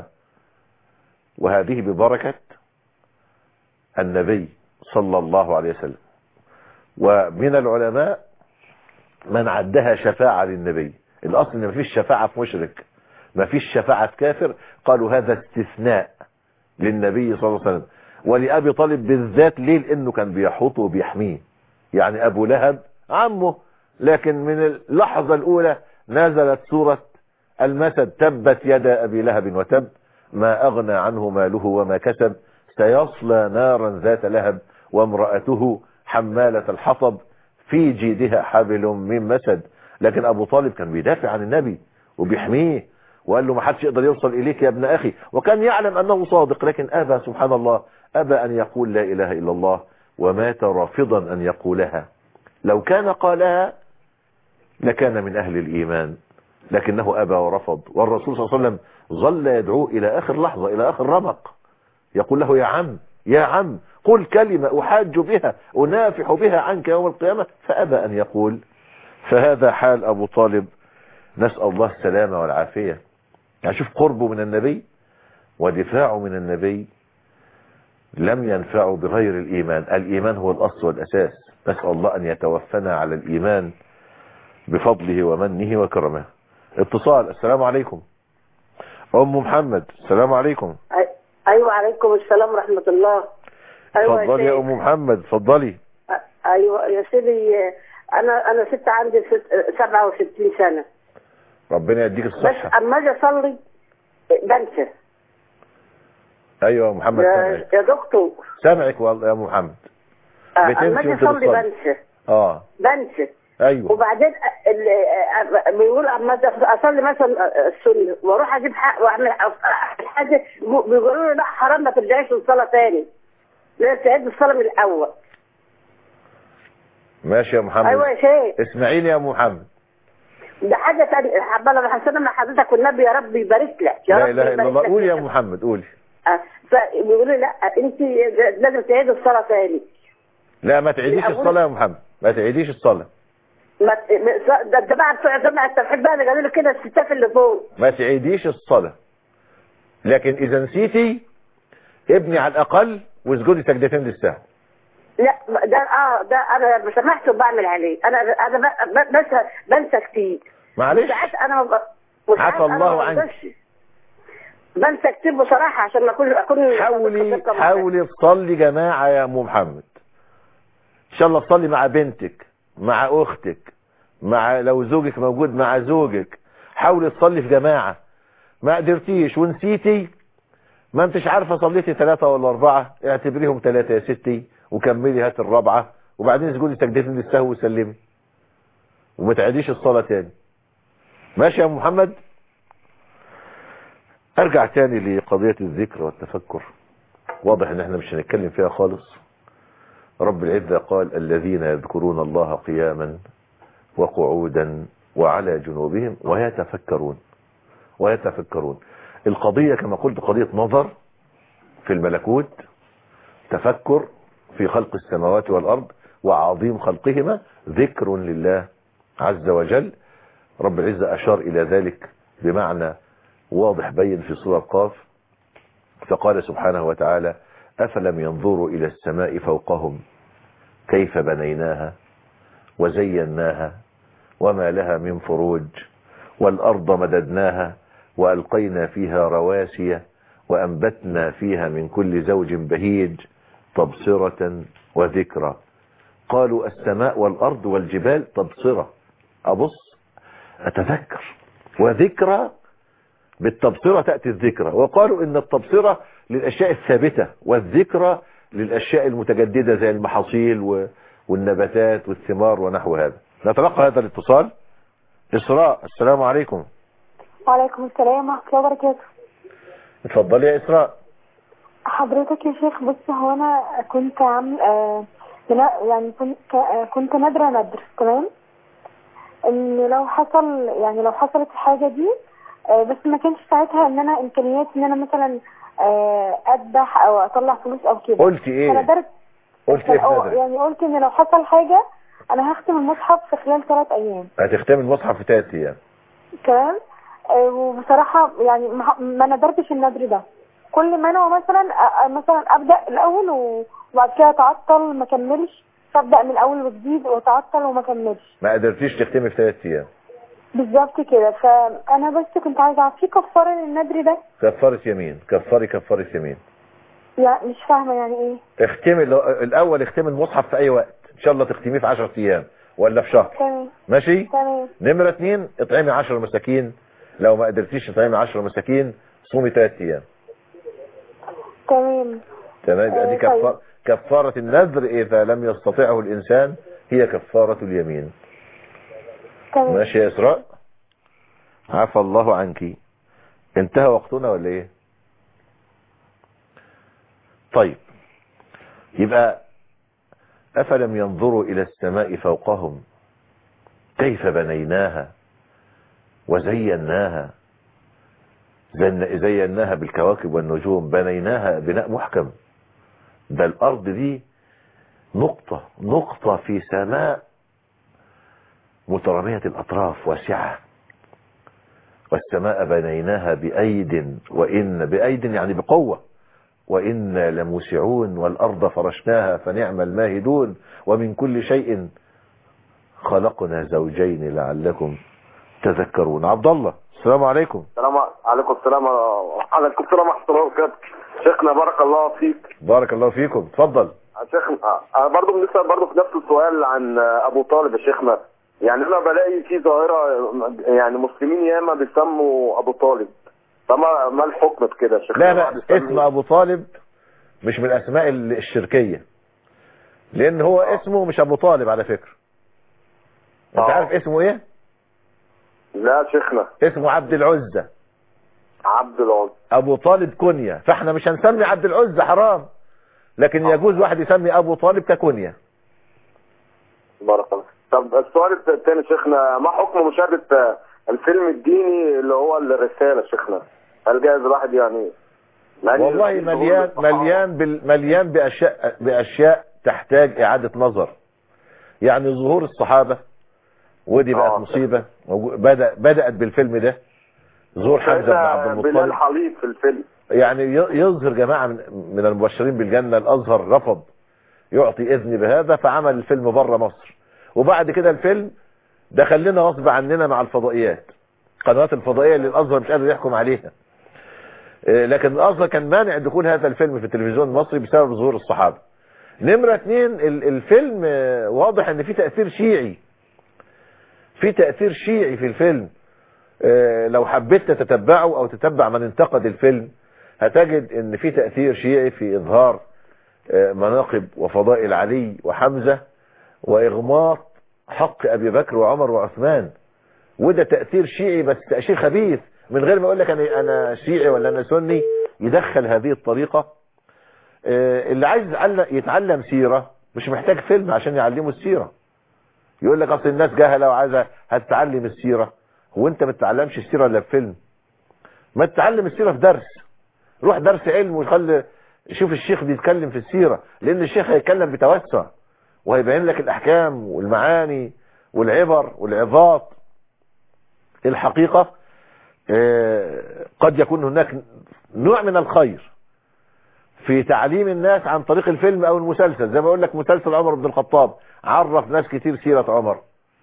وهذه ببركة النبي صلى الله عليه وسلم ومن العلماء من عدها شفاعة للنبي الأصل ان مفيش شفاعة في مشرك مفيش شفاعة في كافر قالوا هذا استثناء للنبي صلى الله عليه وسلم ولأبي طالب بالذات ليه لأنه كان بيحوطه وبيحميه يعني أبو لهب عمه لكن من اللحظة الأولى نزلت سورة المثل تبت يد أبي لهب وتب ما أغنى عنه ماله وما كسب سيصلى نارا ذات لهب وامرأته حمالة الحطب في جيدها حبل من مسد لكن أبو طالب كان بيدافع عن النبي وبيحميه وقال له ما حدش يقدر يوصل إليك يا ابن أخي وكان يعلم أنه صادق لكن أبى سبحان الله أبى أن يقول لا إله إلا الله ومات رافضا أن يقولها لو كان قالها لكان من أهل الإيمان لكنه أبى ورفض والرسول صلى الله عليه وسلم ظل يدعوه إلى آخر لحظة إلى آخر رمق يقول له يا عم يا عم قل كلمة أحاج بها أنافح بها عنك يوم القيامة فأبى أن يقول فهذا حال أبو طالب نسأل الله السلامة والعافية يعني شوف قربه من النبي ودفاعه من النبي لم ينفعه بغير الإيمان الإيمان هو الأصل والأساس نسأل الله أن يتوفنا على الإيمان بفضله ومنه وكرمه اتصال السلام عليكم أم محمد السلام عليكم ايوه عليكم السلام ورحمه الله ايوه اتفضلي يا سيدي. أم محمد اتفضلي ايوه يا سيدي انا انا ست عندي ست 67 سنه ربنا يديك بس الصحة اما اجي اصلي بنسى أيوة يا محمد يا, سامعك يا دكتور سامعك والله يا محمد آه، اما بتنسي اجي وانت اصلي بتصلي. بنسى اه بنسى ايوه وبعدين ال- آه، بيقول اما أجي اصلي مثلا السنه واروح اجيب حق واعمل حاجه بيقولوا لي لا حرام ما ترجعيش الصلاه تاني لازم تعيد الصلاه من الاول ماشي يا محمد ايوه يا شيخ اسمعيني يا أم محمد ده حاجة تانية حبالة بحسنا من حضرتك والنبي يا رب يبارك لك يا لا رب اله الا يبارك الله لك. قولي يا أم محمد قولي آه، فبيقولوا لي لا انت لازم تعيد الصلاة تاني لا ما تعيديش الأول- الصلاة يا محمد ما تعيديش الصلاة ما ما- ده ده بقى بتوع جماعة التوحيد بقى اللي قالوا لي كده الستات اللي فوق ما تعيديش الصلاة لكن إذا نسيتي ابني على الأقل واسجدي سجدتين للسهو لا ما- ده اه ده انا ما سمحت وبعمل عليه انا انا ب- ب- بنسى بنسى كتير معلش ساعات انا ما ب- وساعات عفى أنا الله ما عنك. بقدرش. بنسى كتير بصراحة عشان ما اكون اكون حاولي حاولي تصلي جماعة يا أم محمد إن شاء الله تصلي مع بنتك مع أختك مع لو زوجك موجود مع زوجك حاولي تصلي في جماعة ما قدرتيش ونسيتي ما انتش عارفة صليتي ثلاثة ولا أربعة اعتبريهم ثلاثة يا ستي وكملي هات الرابعة وبعدين اسجدي سجدتين للسهو وسلمي وما تعيديش الصلاة تاني ماشي يا أم محمد ارجع تاني لقضية الذكر والتفكر واضح ان احنا مش هنتكلم فيها خالص رب العزة قال الذين يذكرون الله قياما وقعودا وعلى جنوبهم ويتفكرون ويتفكرون القضية كما قلت قضية نظر في الملكوت تفكر في خلق السماوات والأرض وعظيم خلقهما ذكر لله عز وجل رب العزة أشار إلى ذلك بمعنى واضح بين في سورة قاف فقال سبحانه وتعالى أفلم ينظروا إلى السماء فوقهم كيف بنيناها وزيناها وما لها من فروج والأرض مددناها وألقينا فيها رواسي وأنبتنا فيها من كل زوج بهيج تبصرة وذكرى قالوا السماء والأرض والجبال تبصرة أبص أتذكر وذكرى بالتبصرة تأتي الذكرى وقالوا إن التبصرة للأشياء الثابتة والذكرى للأشياء المتجددة زي المحاصيل و- والنباتات والثمار ونحو هذا نتلقى هذا الاتصال إسراء السلام عليكم وعليكم السلام ورحمة الله وبركاته اتفضلي يا إسراء حضرتك يا شيخ بص هو أنا كنت عامل آه لا- يعني كنت آه، كنت نادرة ندر تمام إن لو حصل يعني لو حصلت الحاجة دي آه بس ما كانش ساعتها إن أنا إمكانيات إن أنا مثلا آه أذبح أو أطلع فلوس أو كده قلت إيه؟ أنا درت قلت إيه في أو نذرك؟ يعني قلت إن لو حصل حاجة أنا هختم المصحف في خلال ثلاث أيام هتختم المصحف في ثلاث أيام تمام آه، وبصراحة يعني ما ما ندرتش النذر ده كل ما انا مثلا آه، مثلا ابدا الاول و- وبعد كده اتعطل ما كملش فابدا من الاول وجديد واتعطل وما كملش ما قدرتيش تختمي في ثلاث أيام بالظبط كده فانا بس كنت عايزه اعرف في كفاره للنذر ده كفارة يمين كفاري كفارة يمين يعني مش فاهمه يعني ايه اختمي ال- الأول اختمي المصحف في أي وقت إن شاء الله تختميه في 10 أيام ولا في شهر تمام ماشي تمام نمرة اتنين اطعمي 10 مساكين لو ما قدرتيش تطعمي 10 مساكين صومي 3 ايام تمام تمام يبقى دي آه، طيب. كفارة كفارة النذر إذا لم يستطيعه الإنسان هي كفارة اليمين تمام ماشي يا إسراء عفى الله عنك انتهى وقتنا ولا إيه طيب يبقى أفلم ينظروا إلى السماء فوقهم كيف بنيناها وزيناها زن- زيناها بالكواكب والنجوم بنيناها بناء محكم ده الأرض دي نقطة نقطة في سماء مترامية الأطراف واسعة والسماء بنيناها بأيد وإن بأيد يعني بقوة وإنا لموسعون والأرض فرشناها فنعم الماهدون ومن كل شيء خلقنا زوجين لعلكم تذكرون عبد الله السلام عليكم السلام عليكم السلام عليكم السلام ورحمه الله وبركاته شيخنا بارك الله فيك بارك الله فيكم اتفضل شيخنا انا برضه بنسال برضه في نفس السؤال عن ابو طالب يا شيخنا يعني انا بلاقي في ظاهره يعني مسلمين ياما بيسموا ابو طالب فما ما الحكم بكده يا شيخنا لا لا واحد يسمي- اسم ابو طالب مش من الاسماء ال- الشركية لان هو اسمه مش ابو طالب على فكرة انت عارف اسمه ايه لا يا شيخنا اسمه عبد العزة عبد العزيز ابو طالب كنية فاحنا مش هنسمي عبد العزة حرام لكن يجوز واحد يسمي ابو طالب ككنية بارك الله طب السؤال الثاني شيخنا ما حكم مشاهده الفيلم الديني اللي هو الرساله شيخنا هل جايز الواحد يعني يعني والله في ظهور مليان الصحابة. مليان بال- مليان باشياء باشياء تحتاج اعادة نظر يعني ظهور الصحابة ودي بقت مصيبة موجو- بدأ بدأت بالفيلم ده ظهور حمزة بن عبد بلال المطلب حليب في الفيلم يعني ي- يظهر جماعة من, من المبشرين بالجنة الأزهر رفض يعطي إذن بهذا فعمل الفيلم بره مصر وبعد كده الفيلم دخل لنا غصب عننا مع الفضائيات قنوات الفضائية اللي الأزهر مش قادر يحكم عليها آه، لكن الأزهر كان مانع دخول هذا الفيلم في التلفزيون المصري بسبب ظهور الصحابة نمرة اتنين ال- الفيلم آه، واضح ان في تأثير شيعي في تأثير شيعي في الفيلم آه، لو حبيت تتبعه او تتبع من انتقد الفيلم هتجد ان في تأثير شيعي في اظهار آه، مناقب وفضائل علي وحمزة واغماط حق ابي بكر وعمر وعثمان وده تأثير شيعي بس تأثير خبيث من غير ما اقول لك انا انا شيعي ولا انا سني يدخل هذه الطريقة آه، اللي عايز يتعلم- يتعلم سيرة مش محتاج فيلم عشان يعلمه السيرة يقول لك اصل الناس جهلة وعايزة هتتعلم السيرة هو انت ما تتعلمش السيرة الا في فيلم ما تتعلم السيرة في درس روح درس علم وخلي شوف الشيخ بيتكلم في السيرة لان الشيخ هيتكلم بتوسع وهيبين لك الاحكام والمعاني والعبر والعظات الحقيقة آه، قد يكون هناك نوع من الخير في تعليم الناس عن طريق الفيلم او المسلسل زي ما اقول لك مسلسل عمر بن الخطاب عرف ناس كتير سيرة عمر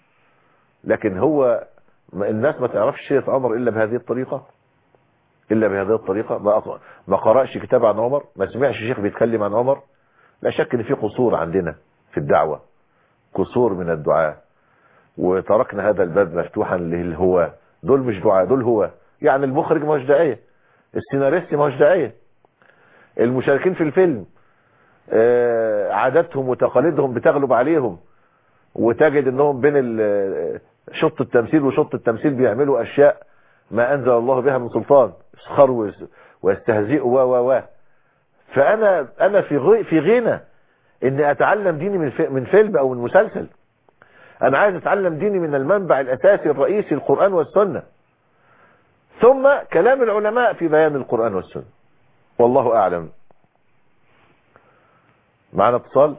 لكن هو ما- الناس ما تعرفش سيرة عمر الا بهذه الطريقة الا بهذه الطريقة ما, أق- ما قرأش كتاب عن عمر ما سمعش شيخ بيتكلم عن عمر لا شك ان في قصور عندنا في الدعوة قصور من الدعاء وتركنا هذا الباب مفتوحا للهواة دول مش دعاء دول هو يعني المخرج ما هوش داعية السيناريست ما هوش داعية المشاركين في الفيلم آه، عاداتهم وتقاليدهم بتغلب عليهم وتجد انهم بين ال- شط التمثيل وشط التمثيل بيعملوا اشياء ما انزل الله بها من سلطان يسخروا ويس- ويستهزئوا و و و فانا انا في غي في غنى اني اتعلم ديني من في- من فيلم او من مسلسل انا عايز اتعلم ديني من المنبع الاساسي الرئيسي القرآن والسنة ثم كلام العلماء في بيان القرآن والسنة والله اعلم معنا اتصال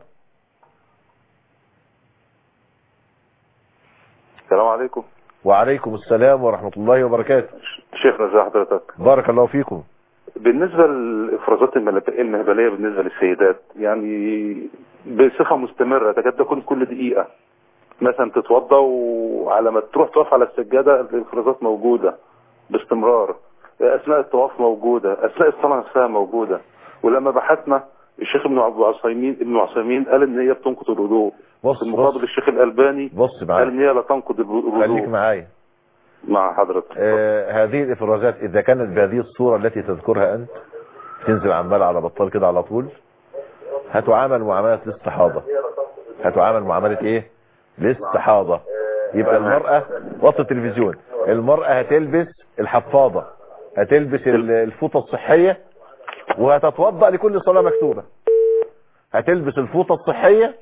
السلام عليكم وعليكم السلام ورحمة الله وبركاته شيخنا ازي حضرتك بارك الله فيكم بالنسبة للإفرازات المل- المهبلية بالنسبة للسيدات يعني بصفة مستمرة تكاد تكون كل دقيقة مثلا تتوضى وعلى ما تروح تقف على السجادة الإفرازات موجودة باستمرار أثناء الطواف موجودة أثناء الصلاة نفسها موجودة ولما بحثنا الشيخ ابن عبد العثيمين ابن عثيمين قال ان هي بتنقض الوضوء بص في المقابل الشيخ الألباني بص قال معايا ان هي لا تنقض الوضوء خليك معايا مع حضرتك آه هذه الافرازات اذا كانت بهذه الصورة التي تذكرها انت تنزل عمال على بطال كده على طول هتعامل معاملة الاستحاضة هتعامل معاملة ايه الاستحاضة يبقى المرأة وسط التلفزيون المرأة هتلبس الحفاضة هتلبس ال- الفوطة الصحية وهتتوضأ لكل صلاة مكتوبة هتلبس الفوطة الصحية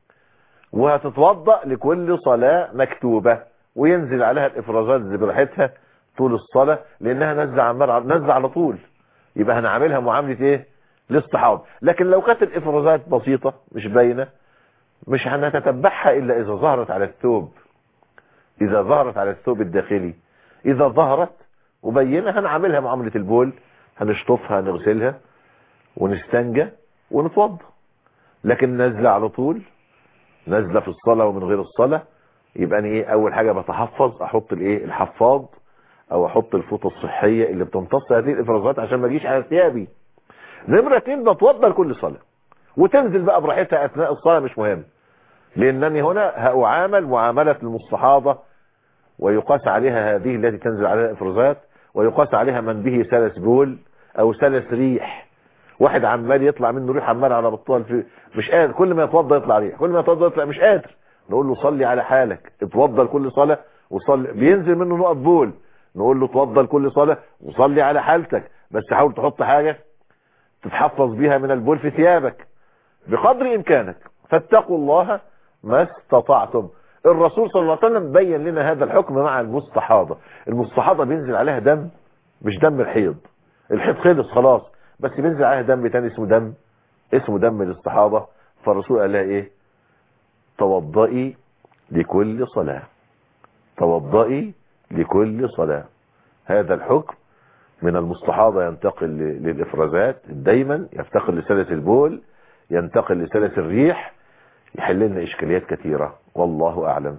وهتتوضأ لكل صلاة مكتوبة وينزل عليها الافرازات زي براحتها طول الصلاة لانها نزل عمال نزل على طول يبقى هنعملها معاملة ايه الاستحاضة لكن لو كانت الافرازات بسيطة مش باينة مش هنتتبعها الا اذا ظهرت على الثوب اذا ظهرت على الثوب الداخلي اذا ظهرت وبينها هنعملها معاملة البول هنشطفها نغسلها ونستنجى ونتوضى لكن نازله على طول نازله في الصلاة ومن غير الصلاة يبقى انا ايه اول حاجة بتحفظ احط الايه الحفاض او احط الفوطة الصحية اللي بتمتص هذه الافرازات عشان ما اجيش على ثيابي نمرة اتنين بتوضى لكل صلاة وتنزل بقى براحتها اثناء الصلاة مش مهم لانني هنا هأعامل معاملة المستحاضة ويقاس عليها هذه التي تنزل عليها الافرازات ويقاس عليها من به سلس بول او سلس ريح واحد عمال يطلع منه ريح عمال على بطال في مش قادر كل ما يتوضى يطلع ريح كل ما يتوضى يطلع مش قادر نقول له صلي على حالك اتوضى لكل صلاة وصلي بينزل منه نقط بول نقول له اتوضى لكل صلاة وصلي على حالتك بس حاول تحط حاجة تتحفظ بيها من البول في ثيابك بقدر امكانك فاتقوا الله ما استطعتم الرسول صلى الله عليه وسلم بين لنا هذا الحكم مع المستحاضة المستحاضة بينزل عليها دم مش دم الحيض الحيض خلص خلاص بس بينزل عليها دم تاني اسمه دم اسمه دم الاستحاضة فالرسول قال لها ايه توضئي لكل صلاة توضئي لكل صلاة هذا الحكم من المستحاضة ينتقل ل- للإفرازات دايما يفتقل لسلس البول ينتقل لسلس الريح يحل لنا إشكاليات كثيرة والله أعلم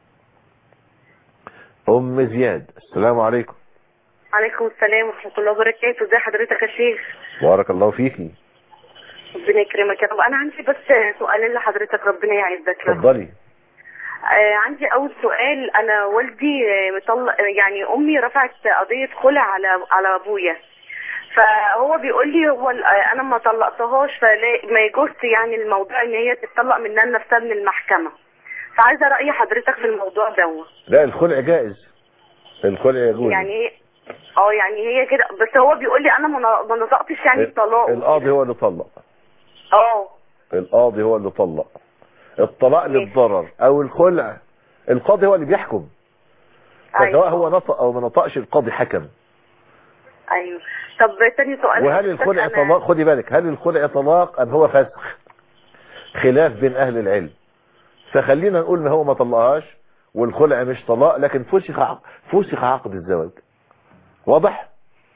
أم زياد السلام عليكم عليكم السلام ورحمة الله وبركاته ازي حضرتك يا شيخ بارك الله فيكي ربنا يكرمك يا رب انا عندي بس سؤالين لحضرتك ربنا يعزك يا رب اتفضلي آه عندي اول سؤال انا والدي آه، مطلق يعني امي رفعت قضية خلع على على ابويا فهو بيقول لي هو ال- آه، انا ما طلقتهاش فلا ما يجوز يعني الموضوع ان هي تتطلق منها نفسها من المحكمة فعايزة رأي حضرتك في الموضوع ده لا الخلع جائز الخلع يجوز يعني ايه اه يعني هي كده بس هو بيقول لي انا ما ن- ما نطقتش يعني الطلاق القاضي هو اللي طلق اه القاضي هو اللي طلق الطلاق للضرر او الخلع القاضي هو اللي بيحكم فسواء هو نطق او ما نطقش القاضي حكم ايوه طب تاني سؤال وهل حضرتك الخلع أنا- طلاق خدي بالك هل الخلع طلاق ام هو فسخ خلاف بين اهل العلم فخلينا نقول ان هو ما طلقهاش والخلع مش طلاق لكن فسخ عق- فسخ عقد الزواج واضح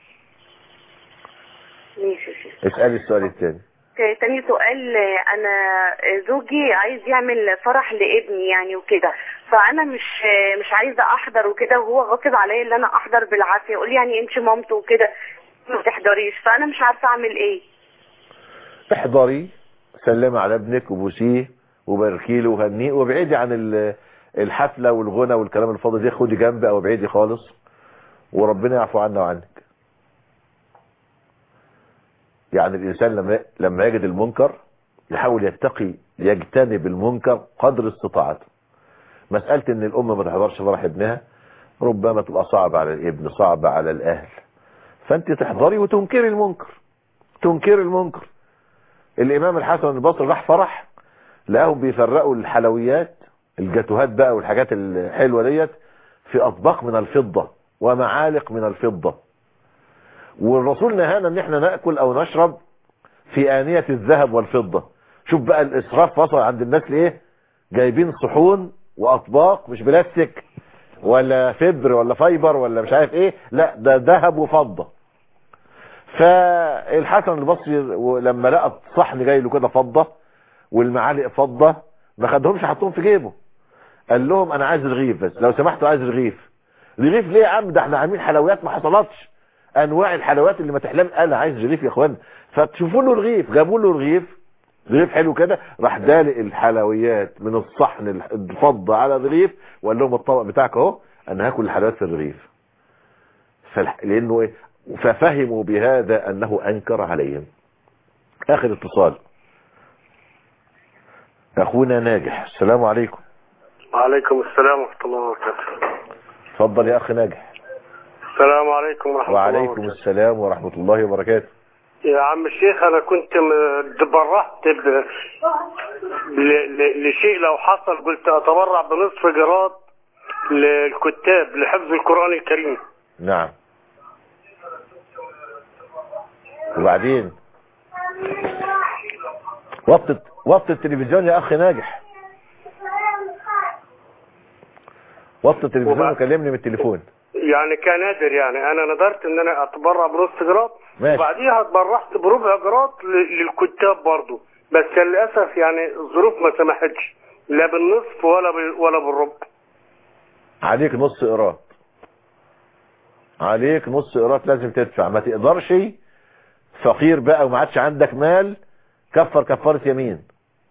ماشي يا شيخ. اسالي السؤال الثاني ت- تاني سؤال آه، انا آه، زوجي عايز يعمل فرح لابني يعني وكده فانا مش آه، مش عايزه احضر وكده وهو غاصب عليا ان انا احضر بالعافيه يقول لي يعني انت مامته وكده ما تحضريش فانا مش عارفه اعمل ايه احضري سلمي على ابنك وبوسيه وباركي له وهنيه وابعدي عن ال- الحفلة والغنى والكلام الفاضي ده خدي جنب او ابعدي خالص وربنا يعفو عنا وعنك يعني الانسان لما لما يجد المنكر يحاول يتقي يجتنب المنكر قدر استطاعته مسألة ان الام ما تحضرش فرح ابنها ربما تبقى صعبة على الابن صعبة على الاهل فانت تحضري وتنكري المنكر تنكري المنكر الامام الحسن البصري راح فرح لقاهم بيفرقوا الحلويات الجاتوهات بقى والحاجات الحلوة ديت في اطباق من الفضة ومعالق من الفضة والرسول نهانا ان احنا نأكل او نشرب في آنية الذهب والفضة شوف بقى الاسراف وصل عند الناس ليه جايبين صحون واطباق مش بلاستيك ولا فبر ولا فايبر ولا مش عارف ايه لا ده ذهب وفضة فالحسن البصري لما لقى الصحن جاي له كده فضة والمعالق فضة ما خدهمش حطهم في جيبه قال لهم انا عايز رغيف بس لو سمحتوا عايز رغيف رغيف ليه يا عم ده احنا عاملين حلويات ما حصلتش انواع الحلويات اللي ما تحلم انا عايز رغيف يا اخوان فتشوفوا له رغيف جابوا له رغيف رغيف حلو كده راح دالق الحلويات من الصحن الفضة على رغيف وقال لهم الطبق بتاعك اهو انا هاكل الحلويات في الرغيف فالح- لانه إيه؟ ففهموا بهذا انه انكر عليهم اخر اتصال اخونا ناجح السلام عليكم وعليكم السلام ورحمة الله وبركاته اتفضل يا اخ ناجح السلام عليكم ورحمة الله وعليكم وبركاته السلام ورحمة الله وبركاته يا عم الشيخ أنا كنت م- تبرعت ب... ل... ل... لشيء لو حصل قلت أتبرع بنصف جراد للكتاب لحفظ القرآن الكريم نعم وبعدين وطي وطي التلفزيون يا اخ ناجح وطي التلفزيون وبعد- وكلمني من التليفون يعني كنادر يعني أنا نذرت إن أنا أتبرع بنصف جراد ماشي. وبعديها اتبرعت بربع جراد ل... للكتاب برضو بس للأسف يعني الظروف ما سمحتش لا بالنصف ولا ب... ولا بالربع عليك نص قيراط عليك نص قيراط لازم تدفع ما تقدرش فقير بقى وما عادش عندك مال كفر كفارة يمين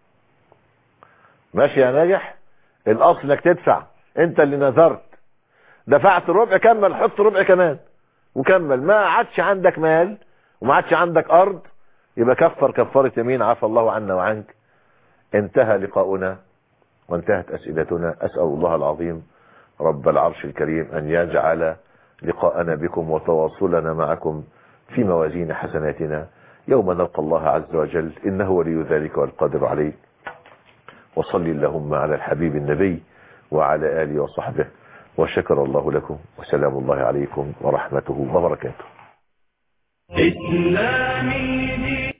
ماشي يا ناجح الاصل انك تدفع انت اللي نذرت دفعت ربع كمل حط ربع كمان وكمل ما عادش عندك مال وما عادش عندك ارض يبقى كفر كفارة يمين عفى الله عنا وعنك انتهى لقاؤنا وانتهت اسئلتنا اسأل الله العظيم رب العرش الكريم ان يجعل لقاءنا بكم وتواصلنا معكم في موازين حسناتنا يوم نلقى الله عز وجل انه ولي ذلك والقادر عليه وصل اللهم على الحبيب النبي وعلى آله وصحبه وشكر الله لكم وسلام الله عليكم ورحمته وبركاته إسلامي